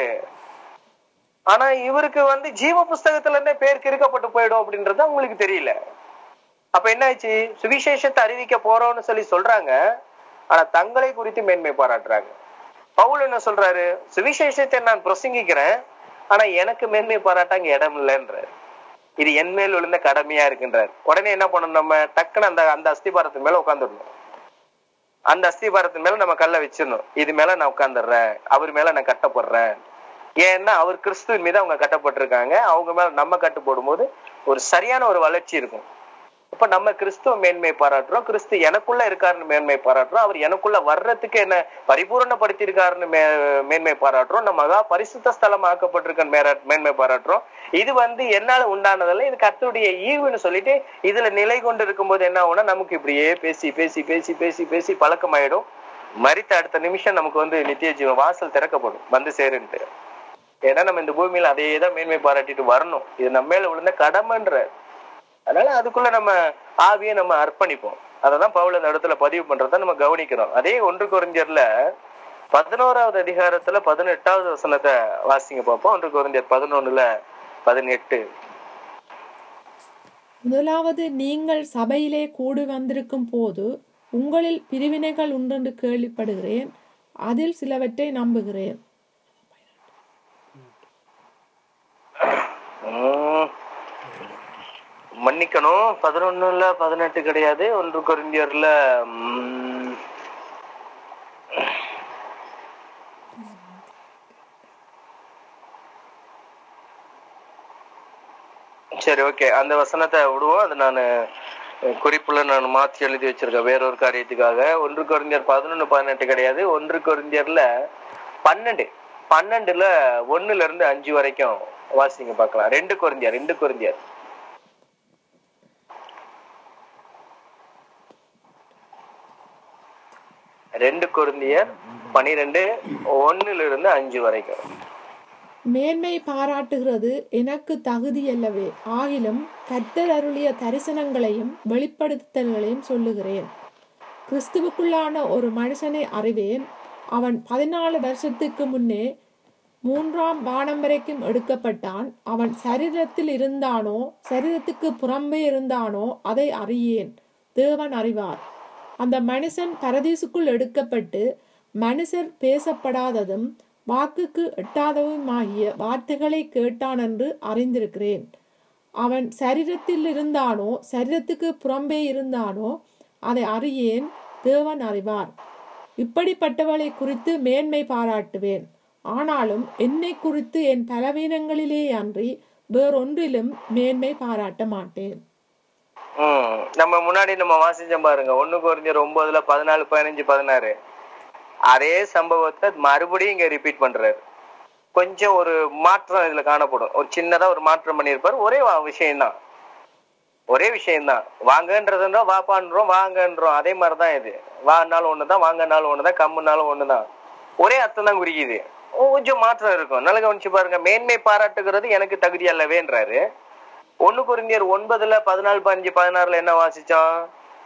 ஆனா இவருக்கு வந்து ஜீவ புஸ்தகத்துல இருந்தே பேர் கிறுக்கப்பட்டு போயிடும் அப்படின்றது அவங்களுக்கு தெரியல அப்ப என்ன ஆச்சு சுவிசேஷத்தை அறிவிக்க போறோம்னு சொல்லி சொல்றாங்க ஆனா தங்களை குறித்து மேன்மை பாராட்டுறாங்க பவுல் என்ன சொல்றாரு சுவிசேஷத்தை நான் பிரசங்கிக்கிறேன் ஆனா எனக்கு மேன்மை பாராட்ட அங்க இடம் இல்லைன்றாரு இது என் மேல் விழுந்த கடமையா இருக்குன்றாரு உடனே என்ன பண்ணணும் நம்ம டக்குன்னு அந்த அந்த அஸ்திபாரத்து மேல உட்காந்துடணும் அந்த அஸ்திபாரத்து மேல நம்ம கல்ல வச்சிடணும் இது மேல நான் உட்காந்துடுறேன் அவர் மேல நான் கட்டப்படுறேன் ஏன்னா அவர் கிறிஸ்துவின் மீது அவங்க கட்டப்பட்டிருக்காங்க அவங்க மேல நம்ம கட்டு போடும்போது ஒரு சரியான ஒரு வளர்ச்சி இருக்கும் அப்ப நம்ம கிறிஸ்துவ மேன்மை பாராட்டுறோம் கிறிஸ்து எனக்குள்ள இருக்காருன்னு மேன்மை பாராட்டுறோம் அவர் எனக்குள்ள வர்றதுக்கு என்ன பரிபூரணப்படுத்தி இருக்காருன்னு மே மேன்மை பாராட்டுறோம் நம்ம மகா பரிசுத்த ஸ்தலம் ஆக்கப்பட்டிருக்க மேன்மை பாராட்டுறோம் இது வந்து என்னால உண்டானதல்ல இது கர்த்தருடைய ஈவுன்னு சொல்லிட்டு இதுல நிலை கொண்டு இருக்கும்போது என்ன ஆகும்னா நமக்கு இப்படியே பேசி பேசி பேசி பேசி பேசி பழக்கமாயிடும் மரித்த அடுத்த நிமிஷம் நமக்கு வந்து நித்திய ஜீவன் வாசல் திறக்கப்படும் வந்து சேருன்ட்டு ஏன்னா நம்ம இந்த பூமியில அதே தான் மேன்மை பாராட்டிட்டு வரணும் இது நம்ம மேல விழுந்த கடமைன்ற அதனால அதுக்குள்ள நம்ம ஆவியை நம்ம அர்ப்பணிப்போம் அததான் பவுல் அந்த இடத்துல பதிவு பண்றத நம்ம கவனிக்கிறோம் அதே ஒன்று குறைஞ்சர்ல பதினோராவது அதிகாரத்துல பதினெட்டாவது வசனத்தை வாசிங்க பார்ப்போம் ஒன்று குறைஞ்சர் பதினொன்னுல பதினெட்டு முதலாவது நீங்கள் சபையிலே கூடி வந்திருக்கும் போது உங்களில் பிரிவினைகள் உண்டென்று கேள்விப்படுகிறேன் அதில் சிலவற்றை நம்புகிறேன் உம். மன்னிக்கணும் பதினொன்னுல பதினெட்டு கிடையாது ஒன்று கொரிந்தியர்ல ம், சரி ஓகே அந்த வசனத்தை விடுவோம் அது நான் குறிப்புல நான் மாத்தி எழுதி வச்சிருக்கேன் வேறொரு காரியத்துக்காக ஒன்று கொரிந்தியர் பதினொன்னு பதினெட்டு கிடையாது ஒன்று கொரிந்தியர்ல பன்னெண்டு பன்னெண்டுல ஒண்ணுல இருந்து அஞ்சு வரைக்கும் வாசிங்க பார்க்கலாம் ரெண்டு கொரிந்தியர் ரெண்டு கொரிந்தியர் ரெண்டு கொரிந்தியர் பனிரெண்டு ஒண்ணுல இருந்து அஞ்சு வரைக்கும் மேன்மை பாராட்டுகிறது எனக்கு தகுதி அல்லவே ஆகிலும் கர்த்தர் அருளிய தரிசனங்களையும் வெளிப்படுத்தல்களையும் சொல்லுகிறேன் கிறிஸ்துவுக்குள்ளான ஒரு மனுஷனை அறிவேன் அவன் பதினாலு வருஷத்துக்கு முன்னே மூன்றாம் வானம் வரைக்கும் எடுக்கப்பட்டான் அவன் சரீரத்தில் இருந்தானோ சரீரத்துக்கு புறம்பே இருந்தானோ அதை அறியேன் தேவன் அறிவார் அந்த மனுஷன் பரதீசுக்குள் எடுக்கப்பட்டு மனுஷர் பேசப்படாததும் வாக்குக்கு எட்டாதவுமாகிய வார்த்தைகளை கேட்டான் என்று அறிந்திருக்கிறேன் அவன் சரீரத்தில் இருந்தானோ சரீரத்துக்கு புறம்பே இருந்தானோ அதை அறியேன் தேவன் அறிவார் இப்படிப்பட்டவளை குறித்து மேன்மை பாராட்டுவேன் ஆனாலும் என்னை குறித்து என் பலவீனங்களிலே அன்றி வேறொன்றிலும் மேன்மை பாராட்ட மாட்டேன் ம் நம்ம முன்னாடி நம்ம வாசிச்சோம் பாருங்க ஒண்ணு குறைஞ்சர் ஒன்பதுல பதினாலு பதினஞ்சு பதினாறு அதே சம்பவத்தை மறுபடியும் இங்க ரிப்பீட் பண்றாரு கொஞ்சம் ஒரு மாற்றம் இதுல காணப்படும் ஒரு சின்னதா ஒரு மாற்றம் பண்ணியிருப்பாரு ஒரே விஷயம்தான் ஒரே விஷயம்தான் வாங்கன்றதுன்றா வாப்பான்றோம் வாங்கன்றோம் அதே மாதிரிதான் இது வான்னாலும் ஒண்ணுதான் வாங்கனாலும் ஒண்ணுதான் கம்முனாலும் ஒண்ணுதான் ஒரே அர்த்தம் தான் குறிக்குது கொஞ்சம் மாற்றம் இருக்கும் நல்லா கவனிச்சு பாருங்க மேன்மை பாராட்டுகிறது எனக்கு தகுதி அல்லவேன்றாரு ஒண்ணு குருந்தியர் ஒன்பதுல பதினாலு பதினஞ்சு பதினாறுல என்ன வாசிச்சோம்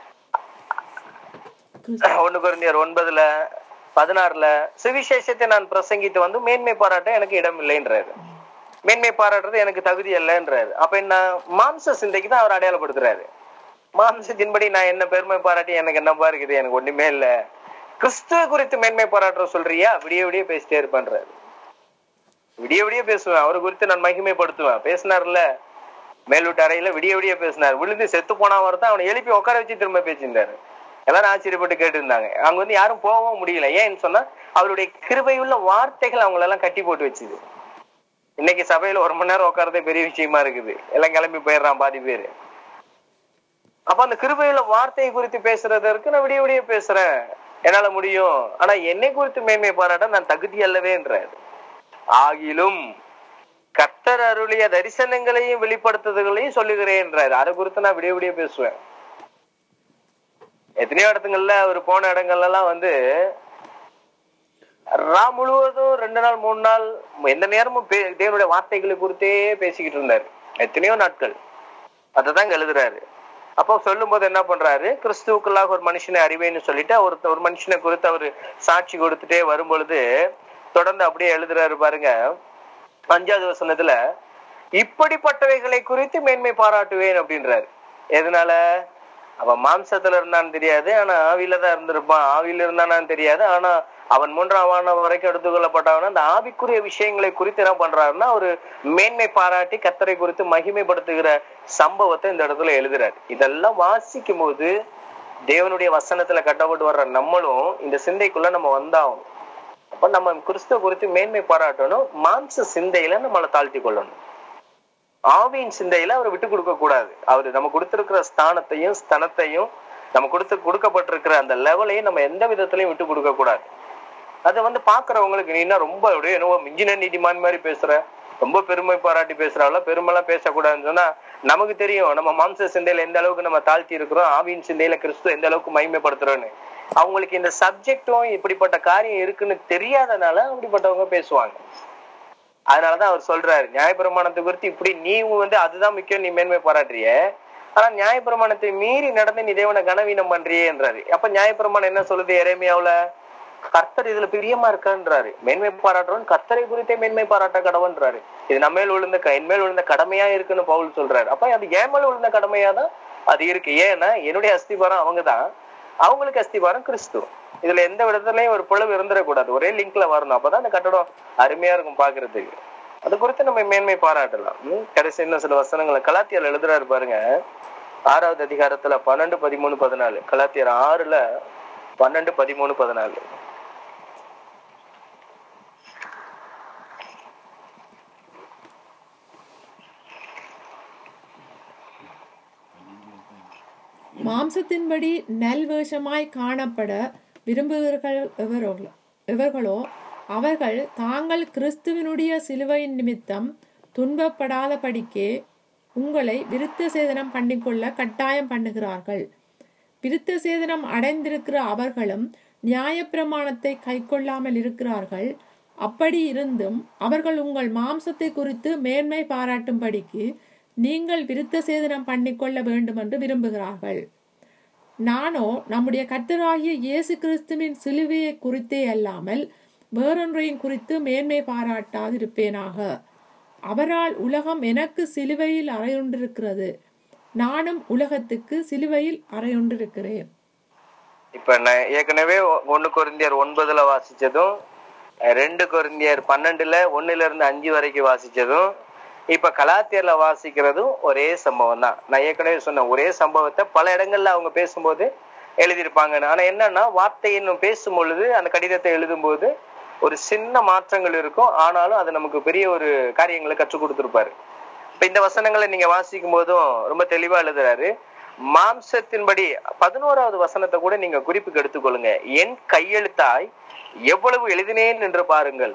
ஒண்ணு குருந்தியர் ஒன்பதுல பதினாறுல சுவிசேஷத்தை நான் பிரசங்கித்து வந்து மேன்மை பாராட்ட எனக்கு இடம் இல்லைன்றாரு மேன்மை பாராட்டுறது எனக்கு தகுதி அல்லன்றாரு அப்ப என்ன மாம்ச சிந்தைக்கு தான் அவர் அடையாளப்படுத்துறாரு மாம்சத்தின்படி நான் என்ன பெருமை பாராட்டி எனக்கு என்னப்பா இருக்குது எனக்கு ஒண்ணுமே இல்ல கிறிஸ்துவ குறித்து மேன்மை பாராட்டுற சொல்றியா விடிய விடிய பேசிட்டே இருப்பான்றாரு விடிய விடிய பேசுவேன் அவரை குறித்து நான் மகிமைப்படுத்துவேன் பேசினார்ல மேல்வீட்டு அறையில விடிய விடிய பேசினார் விழுந்து செத்து போனா தான் அவனை எழுப்பி உட்கார வச்சு திரும்ப பேசியிருந்தாரு எல்லாரும் ஆச்சரியப்பட்டு கேட்டு இருந்தாங்க அங்க வந்து யாரும் போகவும் முடியல ஏன்னு சொன்னா அவருடைய கிருபையுள்ள வார்த்தைகள் அவங்களெல்லாம் கட்டி போட்டு வச்சுது இன்னைக்கு சபையில ஒரு மணி நேரம் உட்காரதே பெரிய விஷயமா இருக்குது எல்லாம் கிளம்பி போயிடுறான் பாதி பேரு அப்ப அந்த கிருபையுள்ள வார்த்தையை குறித்து பேசுறதற்கு நான் விடிய விடிய பேசுறேன் என்னால முடியும் ஆனா என்னை குறித்து மேன்மை பாராட்ட நான் தகுதி அல்லவேன்றாரு ஆகிலும் கர்த்தர் அருளிய தரிசனங்களையும் வெளிப்படுத்துதல்களையும் சொல்லுகிறேன்றாரு அதை குறித்து நான் விடிய விடிய பேசுவேன் எத்தனையோ இடத்துங்கள்ல அவர் போன இடங்கள்ல எல்லாம் வந்து ரா முழுவதும் ரெண்டு நாள் மூணு நாள் எந்த நேரமும் பே- தேவனுடைய வார்த்தைகளை குறித்தே பேசிக்கிட்டு இருந்தாரு எத்தனையோ நாட்கள் அததான் எழுதுறாரு அப்போ சொல்லும் போது என்ன பண்றாரு கிறிஸ்துவுக்குள்ளாக ஒரு மனுஷனை அறிவேன்னு சொல்லிட்டு அவர் ஒரு மனுஷனை குறித்து அவர் சாட்சி கொடுத்துட்டே வரும் பொழுது தொடர்ந்து அப்படியே எழுதுறாரு பாருங்க அஞ்சாவது வசனத்துல இப்படிப்பட்டவைகளை குறித்து மேன்மை பாராட்டுவேன் அப்படின்றாரு எதனால அவன் மாம்சத்துல இருந்தான்னு தெரியாது ஆனா ஆவியில தான் இருந்திருப்பான் ஆவியில இருந்தானான்னு தெரியாது ஆனா அவன் மூன்றாம் வானம் வரைக்கும் எடுத்துக்கொள்ளப்பட்டவன அந்த ஆவிக்குரிய விஷயங்களை குறித்து என்ன பண்றாருன்னா ஒரு மேன்மை பாராட்டி கத்தரை குறித்து மகிமைப்படுத்துகிற சம்பவத்தை இந்த இடத்துல எழுதுறாரு இதெல்லாம் வாசிக்கும் போது தேவனுடைய வசனத்துல கட்டப்பட்டு வர்ற நம்மளும் இந்த சிந்தைக்குள்ள நம்ம வந்தாகும் அப்ப நம்ம கிறிஸ்துவ குறித்து மேன்மை பாராட்டணும் மாம்ச சிந்தையில நம்மளை தாழ்த்தி கொள்ளணும் ஆவியின் சிந்தையில அவரை விட்டு கொடுக்க கூடாது அவர் நம்ம கொடுத்திருக்கிற ஸ்தானத்தையும் ஸ்தனத்தையும் நம்ம கொடுத்து கொடுக்கப்பட்டிருக்கிற அந்த லெவலையும் நம்ம எந்த விதத்திலையும் விட்டு கொடுக்க கூடாது அதை வந்து பாக்குறவங்களுக்கு நீ என்ன ரொம்ப அப்படியே என்னவோ இன்ஜினியர் நீதிமான் மாதிரி பேசுற ரொம்ப பெருமை பாராட்டி பேசுறாள் பெருமைலாம் பேசக்கூடாதுன்னு சொன்னா நமக்கு தெரியும் நம்ம மாம்ச சிந்தையில எந்த அளவுக்கு நம்ம தாழ்த்தி இருக்கிறோம் ஆவியின் சிந்தையில கிறிஸ்து எந்த அளவுக்கு மகிமைப்படுத்துறோன்னு அவங்களுக்கு இந்த சப்ஜெக்டும் இப்படிப்பட்ட காரியம் இருக்குன்னு தெரியாதனால அப்படிப்பட்டவங்க பேசுவாங்க அதனாலதான் அவர் சொல்றாரு நியாயப்பிரமாணத்தை குறித்து இப்படி நீ வந்து அதுதான் முக்கியம் நீ மேன்மை பாராட்டுறிய ஆனா நியாயப்பிரமாணத்தை மீறி நடந்து நீ தேவனை கனவீனம் பண்றியேன்றாரு அப்ப நியாயப்பிரமாணம் என்ன சொல்லுது இறைமையாவுல கர்த்தர் இதுல பிரியமா இருக்கான்றாரு மேன்மை பாராட்டுறவன் கர்த்தரை குறித்தே மேன்மை பாராட்ட கடவுன்றாரு இது நம்ம மேல் விழுந்த க- என் மேல் விழுந்த கடமையா இருக்குன்னு பவுல் சொல்றாரு அப்ப அது என் மேல விழுந்த கடமையா தான் அது இருக்கு ஏன்னா என்னுடைய அஸ்திபாரம் அவங்கதான் அவங்களுக்கு அஸ்திபாரம் கிறிஸ்து இதுல எந்த விதத்துலயும் ஒரு பிளவு இருந்துடக்கூடாது ஒரே லிங்க்ல வரணும் அப்பதான் அந்த கட்டடம் அருமையா இருக்கும் பாக்குறதுக்கு அது குறித்து நம்ம மேன்மை பாராட்டலாம் ம், கடைசி இன்னும் சில வசனங்களை கலாத்தியர் எழுதுறாரு பாருங்க ஆறாவது அதிகாரத்துல பன்னெண்டு பதிமூணு பதினாலு கலாத்தியர் ஆறுல பன்னெண்டு பதிமூணு பதினாலு மாம்சத்தின்படி நல்வேஷமாய் காணப்பட விரும்புகிறர்கள் எவர்களோ எவர்களோ அவர்கள் தாங்கள் கிறிஸ்துவினுடைய சிலுவையின் நிமித்தம் துன்பப்படாதபடிக்கே உங்களை விருத்த சேதனம் பண்ணிக்கொள்ள கட்டாயம் பண்ணுகிறார்கள் விருத்த சேதனம் அடைந்திருக்கிற அவர்களும் நியாயப்பிரமாணத்தை கைக்கொள்ளாமல் இருக்கிறார்கள் அப்படி இருந்தும் அவர்கள் உங்கள் மாம்சத்தை குறித்து மேன்மை பாராட்டும்படிக்கு நீங்கள் விருத்த சேதனம் பண்ணிக்கொள்ள வேண்டும் என்று விரும்புகிறார்கள் நானோ நம்முடைய கர்த்தராகிய இயேசு கிறிஸ்துவின் சிலுவையை குறித்தே அல்லாமல் வேறொன்றையும் குறித்து மேன்மை பாராட்டாதிருப்பேனாக அவரால் உலகம் எனக்கு சிலுவையில் அறையுண்டிருக்கிறது நானும் உலகத்துக்கு சிலுவையில் அறையுண்டிருக்கிறேன் இப்ப நான் ஏற்கனவே ஒ- ஒண்ணு கொரிந்தியர் ஒன்பதுல வாசிச்சதும் அஹ் ரெண்டு கொரிந்தியர் பன்னெண்டுல ஒண்ணுல இருந்து அஞ்சு வரைக்கும் வாசிச்சதும் இப்ப கலாத்தியர்ல வாசிக்கிறதும் ஒரே சம்பவம் தான் நான் ஏற்கனவே சொன்ன ஒரே சம்பவத்தை பல இடங்கள்ல அவங்க பேசும்போது எழுதியிருப்பாங்க ஆனா என்னன்னா வார்த்தை இன்னும் பேசும் பொழுது அந்த கடிதத்தை எழுதும்போது ஒரு சின்ன மாற்றங்கள் இருக்கும் ஆனாலும் அது நமக்கு பெரிய ஒரு காரியங்களை கற்றுக் கொடுத்திருப்பாரு இப்ப இந்த வசனங்களை நீங்க வாசிக்கும் போதும் ரொம்ப தெளிவா எழுதுறாரு மாம்சத்தின்படி பதினோராவது வசனத்தை கூட நீங்க குறிப்புக்கு எடுத்துக்கொள்ளுங்க என் கையெழுத்தாய் எவ்வளவு எழுதினேன் என்று பாருங்கள்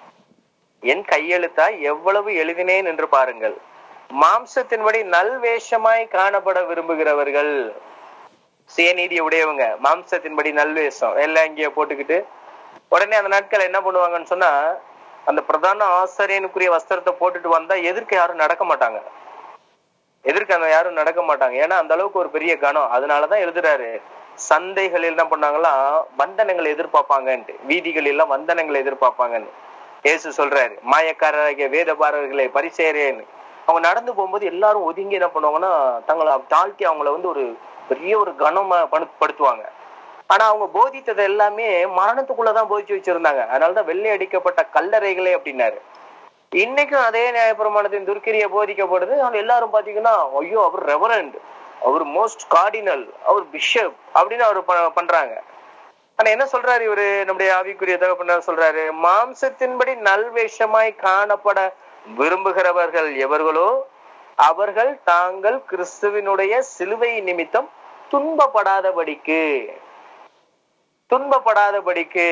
என் கையெழுத்தாய் எவ்வளவு எழுதினேன் என்று பாருங்கள் மாம்சத்தின்படி நல்வேஷமாய் காணப்பட விரும்புகிறவர்கள் சுயநீதியை உடையவங்க மாம்சத்தின்படி நல்வேஷம் எல்லாம் இங்கேயே போட்டுக்கிட்டு உடனே அந்த நாட்கள் என்ன பண்ணுவாங்கன்னு சொன்னா அந்த பிரதான ஆசிரியனுக்குரிய வஸ்திரத்தை போட்டுட்டு வந்தா எதிர்க்க யாரும் நடக்க மாட்டாங்க எதிர்க்க அந்த யாரும் நடக்க மாட்டாங்க ஏன்னா அந்த அளவுக்கு ஒரு பெரிய கணம் அதனாலதான் எழுதுறாரு சந்தைகள் என்ன பண்ணாங்களா வந்தனங்களை எதிர்பார்ப்பாங்கன்ட்டு வீதிகள் எல்லாம் வந்தனங்களை எதிர்பார்ப்பாங்கன்னு இயேசு சொல்றாரு மாயக்காரராகிய வேதபாரர்களை பரிசேரேன்னு அவங்க நடந்து போகும்போது எல்லாரும் ஒதுங்கி என்ன பண்ணுவாங்கன்னா தங்களை தாழ்த்தி அவங்கள வந்து ஒரு பெரிய ஒரு கனமா படு- படுத்துவாங்க ஆனா அவங்க போதித்தது எல்லாமே மரணத்துக்குள்ளதான் போதிச்சு வச்சிருந்தாங்க அதனாலதான் வெள்ளை அடிக்கப்பட்ட கல்லறைகளே அப்படின்னாரு இன்னைக்கும் அதே நியாயப்பிரமாணத்தின் துர்க்கிரிய போதிக்கப்படுது அவங்க எல்லாரும் பாத்தீங்கன்னா ஐயோ அவர் ரெவரண்ட் அவர் மோஸ்ட் கார்டினல் அவர் பிஷப் அப்படின்னு அவர் ப- பண்றாங்க ஆனா என்ன சொல்றாரு இவரு நம்முடைய ஆவிக்குரிய தகப்பனார் சொல்றாரு மாம்சத்தின்படி நல்வேஷமாய் காணப்பட விரும்புகிறவர்கள் எவர்களோ அவர்கள் தாங்கள் கிறிஸ்துவினுடைய சிலுவை நிமித்தம் துன்பப்படாதபடிக்கு துன்பப்படாதபடிக்கு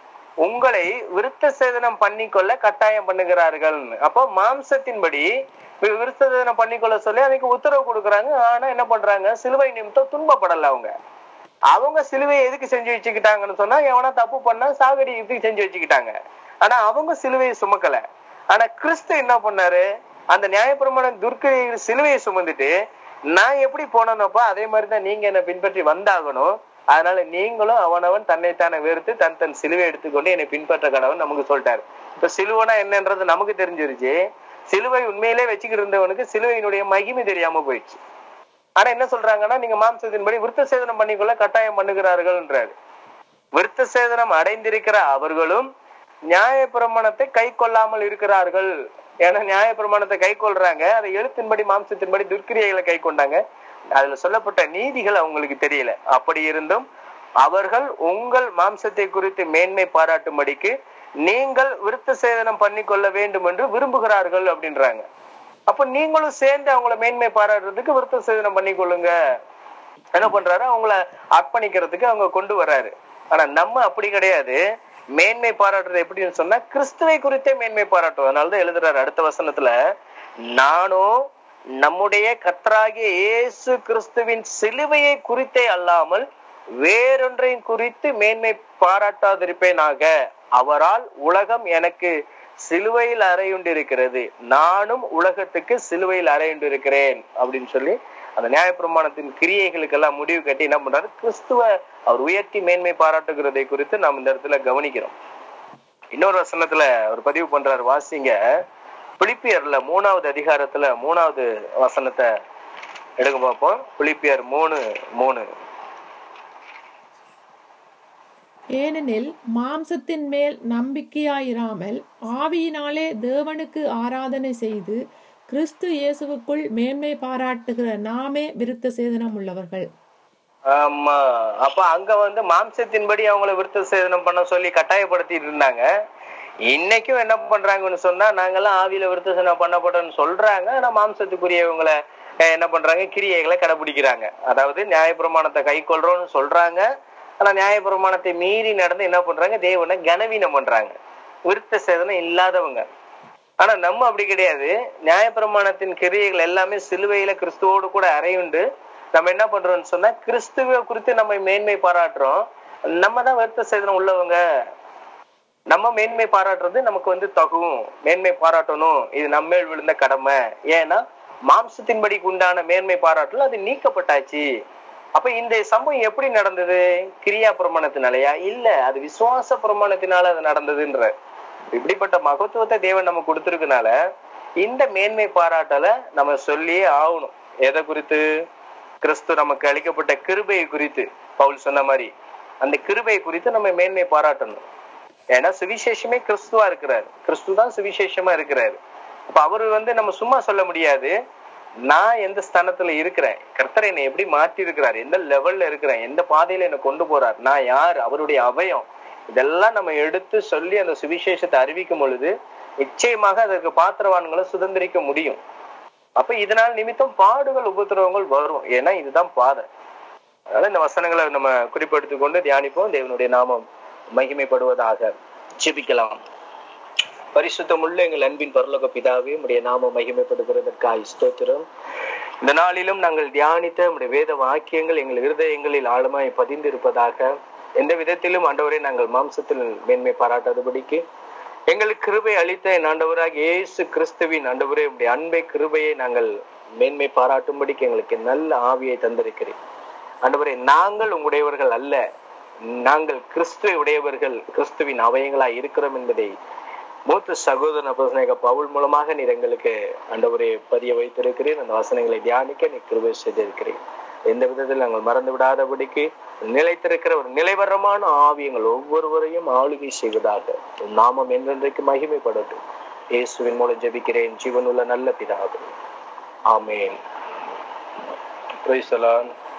உங்களை விருத்த சேதனம் பண்ணிக்கொள்ள கட்டாயம் பண்ணுகிறார்கள் அப்போ மாம்சத்தின்படி வி- விருத்த சேதனம் பண்ணிக்கொள்ள சொல்லி அதுக்கு உத்தரவு கொடுக்குறாங்க ஆனா என்ன பண்றாங்க சிலுவை நிமித்தம் துன்பப்படல அவங்க அவங்க சிலுவையை எதுக்கு செஞ்சு வச்சுக்கிட்டாங்கன்னு சொன்னா எவனா தப்பு பண்ணா சாகடி இதுக்கு செஞ்சு வச்சுக்கிட்டாங்க ஆனா அவங்க சிலுவையை சுமக்கல ஆனா கிறிஸ்து என்ன பண்ணாரு அந்த நியாயப்பிரமாண துர்க்கை சிலுவையை சுமந்துட்டு நான் எப்படி போனேனப்பா அதே மாதிரிதான் நீங்க என்ன பின்பற்றி வந்தாகணும் அதனால நீங்களும் அவனவன் தன்னைத்தானே வெறுத்து தன் தன் சிலுவை எடுத்துக்கொண்டு என்னை பின்பற்ற கடவுள் நமக்கு சொல்லிட்டாரு இப்ப சிலுவைனா என்னன்றது நமக்கு தெரிஞ்சிருச்சு சிலுவை உண்மையிலே வச்சுக்கிட்டு இருந்தவனுக்கு சிலுவையினுடைய மகிமை தெரியாம போயிடுச்சு ஆனா என்ன சொல்றாங்கன்னா நீங்க மாம்சத்தின்படி விருத்த சேதனம் பண்ணிக்கொள்ள கட்டாயம் பண்ணுகிறார்கள்ன்றாரு விருத்த சேதனம் அடைந்திருக்கிற அவர்களும் நியாய பிரமாணத்தை கை கொள்ளாமல் இருக்கிறார்கள் ஏன்னா நியாய பிரமாணத்தை கை கொள்றாங்க அதை எழுத்தின்படி மாம்சத்தின்படி துர்க்கிரியைகளை கை கொண்டாங்க அதுல சொல்லப்பட்ட நீதிகள் அவங்களுக்கு தெரியல அப்படி இருந்தும் அவர்கள் உங்கள் மாம்சத்தை குறித்து மேன்மை பாராட்டும்படிக்கு நீங்கள் விருத்த சேதனம் பண்ணிக்கொள்ள வேண்டும் என்று விரும்புகிறார்கள் அப்படின்றாங்க அப்ப நீங்களும் சேர்ந்து அவங்கள மேன்மை பாராட்டுறதுக்கு விருத்த சேதனம் பண்ணிக்கொள்ளுங்க என்ன பண்றாரு அவங்கள அர்ப்பணிக்கிறதுக்கு அவங்க கொண்டு வர்றாரு ஆனா நம்ம அப்படி கிடையாது மேன்மை பாராட்டுறது எப்படின்னு சொன்னா கிறிஸ்துவை குறித்தே மேன்மை பாராட்டுவோம் அதனாலதான் எழுதுறாரு அடுத்த வசனத்துல நானோ நம்முடைய கர்த்தராகிய இயேசு கிறிஸ்துவின் சிலுவையை குறித்தே அல்லாமல் வேறொன்றையும் குறித்து மேன்மை பாராட்டாதிருப்பேனாக அவரால் உலகம் எனக்கு சிலுவையில் அறையுண்டிருக்கிறது நானும் உலகத்துக்கு சிலுவையில் அறையுண்டிருக்கிறேன் அப்படின்னு சொல்லி அந்த நியாயப்பிரமாணத்தின் கிரியைகளுக்கெல்லாம் முடிவு கட்டி என்ன பண்றாரு கிறிஸ்துவ அவர் உயர்த்தி மேன்மை பாராட்டுகிறதை குறித்து நாம் இந்த இடத்துல கவனிக்கிறோம் இன்னொரு வசனத்துல அவர் பதிவு பண்றாரு வாசிங்க பிலிப்பியர்ல மூணாவது அதிகாரத்துல மூணாவது வசனத்தை எடுக்க பார்ப்போம் பிலிப்பியர் மூணு மூணு ஏனெனில் மாம்சத்தின் மேல் நம்பிக்கையாயிராமல் ஆவியினாலே தேவனுக்கு ஆராதனை செய்து கிறிஸ்து இயேசுவுக்குள் மேன்மை பாராட்டுகிற நாமே விருத்த சேதனம் உள்ளவர்கள் ஆமா அப்ப அங்க வந்து மாம்சத்தின்படி அவங்கள விருத்த சேதனம் பண்ண சொல்லி கட்டாயப்படுத்திட்டு இருந்தாங்க இன்னைக்கும் என்ன பண்றாங்கன்னு சொன்னா நாங்கெல்லாம் ஆவியில விருத்த சேதனம் பண்ணப்பட்டோம்னு சொல்றாங்க ஆனா மாம்சத்துக்குரியவங்களை அஹ், என்ன பண்றாங்க கிரியைகளை கடைபிடிக்கிறாங்க அதாவது நியாயப்பிரமாணத்தை கை கொள்றோம்னு சொல்றாங்க ஆனா நியாயப்பிரமாணத்தை மீறி நடந்து என்ன பண்றாங்க தேவனை கனவீனம் பண்றாங்க விருத்த சேதனம் இல்லாதவங்க ஆனா நம்ம அப்படி கிடையாது நியாயப்பிரமாணத்தின் கிரியைகள் எல்லாமே சிலுவையில கிறிஸ்துவோடு கூட அறையுண்டு நம்ம என்ன பண்றோம்னு சொன்னா கிறிஸ்துவ குறித்து நம்ம மேன்மை பாராட்டுறோம் நம்ம தான் வருத்த சேதனம் உள்ளவங்க நம்ம மேன்மை பாராட்டுறது நமக்கு வந்து தகும் மேன்மை பாராட்டணும் இது நம்மேல் விழுந்த கடமை ஏன்னா மாம்சத்தின்படி உண்டான மேன்மை பாராட்டல் அது நீக்கப்பட்டாச்சு அப்ப இந்த சம்பவம் எப்படி நடந்தது கிரியா பிரமாணத்தினாலயா இல்ல அது விசுவாச பிரமாணத்தினால அது நடந்ததுன்ற இப்படிப்பட்ட மகத்துவத்தை தேவன் நம்ம கொடுத்திருக்கனால இந்த மேன்மை பாராட்டலை நம்ம சொல்லியே ஆகணும் எதை குறித்து கிறிஸ்து நமக்கு அளிக்கப்பட்ட கிருபையை குறித்து பவுல் சொன்ன மாதிரி அந்த கிருபை குறித்து நம்ம மேன்மை பாராட்டணும் ஏன்னா சுவிசேஷமே கிறிஸ்துவா இருக்கிறார் கிறிஸ்து தான் சுவிசேஷமா இருக்கிறாரு அப்ப அவரு வந்து நம்ம சும்மா சொல்ல முடியாது நான் எந்த ஸ்தானத்துல இருக்கிறேன் கர்த்தர் என்னை எப்படி மாற்றி இருக்கிறார் எந்த லெவல்ல இருக்கிறேன் எந்த பாதையில என்னை கொண்டு போறார் நான் யார் அவருடைய அவயம் இதெல்லாம் நம்ம எடுத்து சொல்லி அந்த சுவிசேஷத்தை அறிவிக்கும் பொழுது நிச்சயமாக அதற்கு பாத்திரவான்களை சுதந்திரிக்க முடியும் அப்ப இதனால் நிமித்தம் பாடுகள் உபத்திரவங்கள் வரும் ஏன்னா இதுதான் பாதை அதனால இந்த வசனங்களை நம்ம குறிப்பெடுத்துக் கொண்டு தியானிப்போம் தேவனுடைய நாமம் மகிமைப்படுவதாக ஜெபிக்கலாம் பரிசுத்தமுள்ள எங்கள் அன்பின் பரலோக பிதாவே உடைய நாமம் மகிமைப்படுகிறதற்காக ஸ்தோத்திரம் இந்த நாளிலும் நாங்கள் தியானித்த உடைய வேத வாக்கியங்கள் எங்கள் இருதயங்களில் ஆழமாய் பதிந்திருப்பதாக எந்த விதத்திலும் ஆண்டவரை நாங்கள் மாம்சத்தில் மேன்மை பாராட்டாதபடிக்கு எங்களுக்கு கிருபை அளித்த என் ஆண்டவராக இயேசு கிறிஸ்துவின் ஆண்டவரே உடைய அன்பை கிருபையை நாங்கள் மேன்மை பாராட்டும்படிக்கு எங்களுக்கு நல்ல ஆவியை தந்திருக்கிறேன் ஆண்டவரே நாங்கள் உங்களுடையவர்கள் அல்ல நாங்கள் கிறிஸ்துவை உடையவர்கள் கிறிஸ்துவின் அவயங்களாய் இருக்கிறோம் என்பதை மூத்த சகோதரன் அப்போஸ்தலனாகிய பவுல் மூலமாக நீர் எங்களுக்கு ஆண்டவரே பதிய வைத்திருக்கிறேன் அந்த வசனங்களை தியானிக்க நீ கிருபை செய்திருக்கிறேன் எந்த விதத்தில் நாங்கள் மறந்து விடாதபடிக்கு நிலைத்திருக்கிற ஒரு நிலைவரமான ஆவி எங்கள் ஒவ்வொருவரையும் ஆளுகை செய்வதாக உன் நாமம் என்றென்றைக்கு மகிமைப்படட்டும் இயேசுவின் மூலம் ஜெபிக்கிறேன் ஜீவனுள்ள நல்ல பிதாவே ஆமென் பிரைஸ்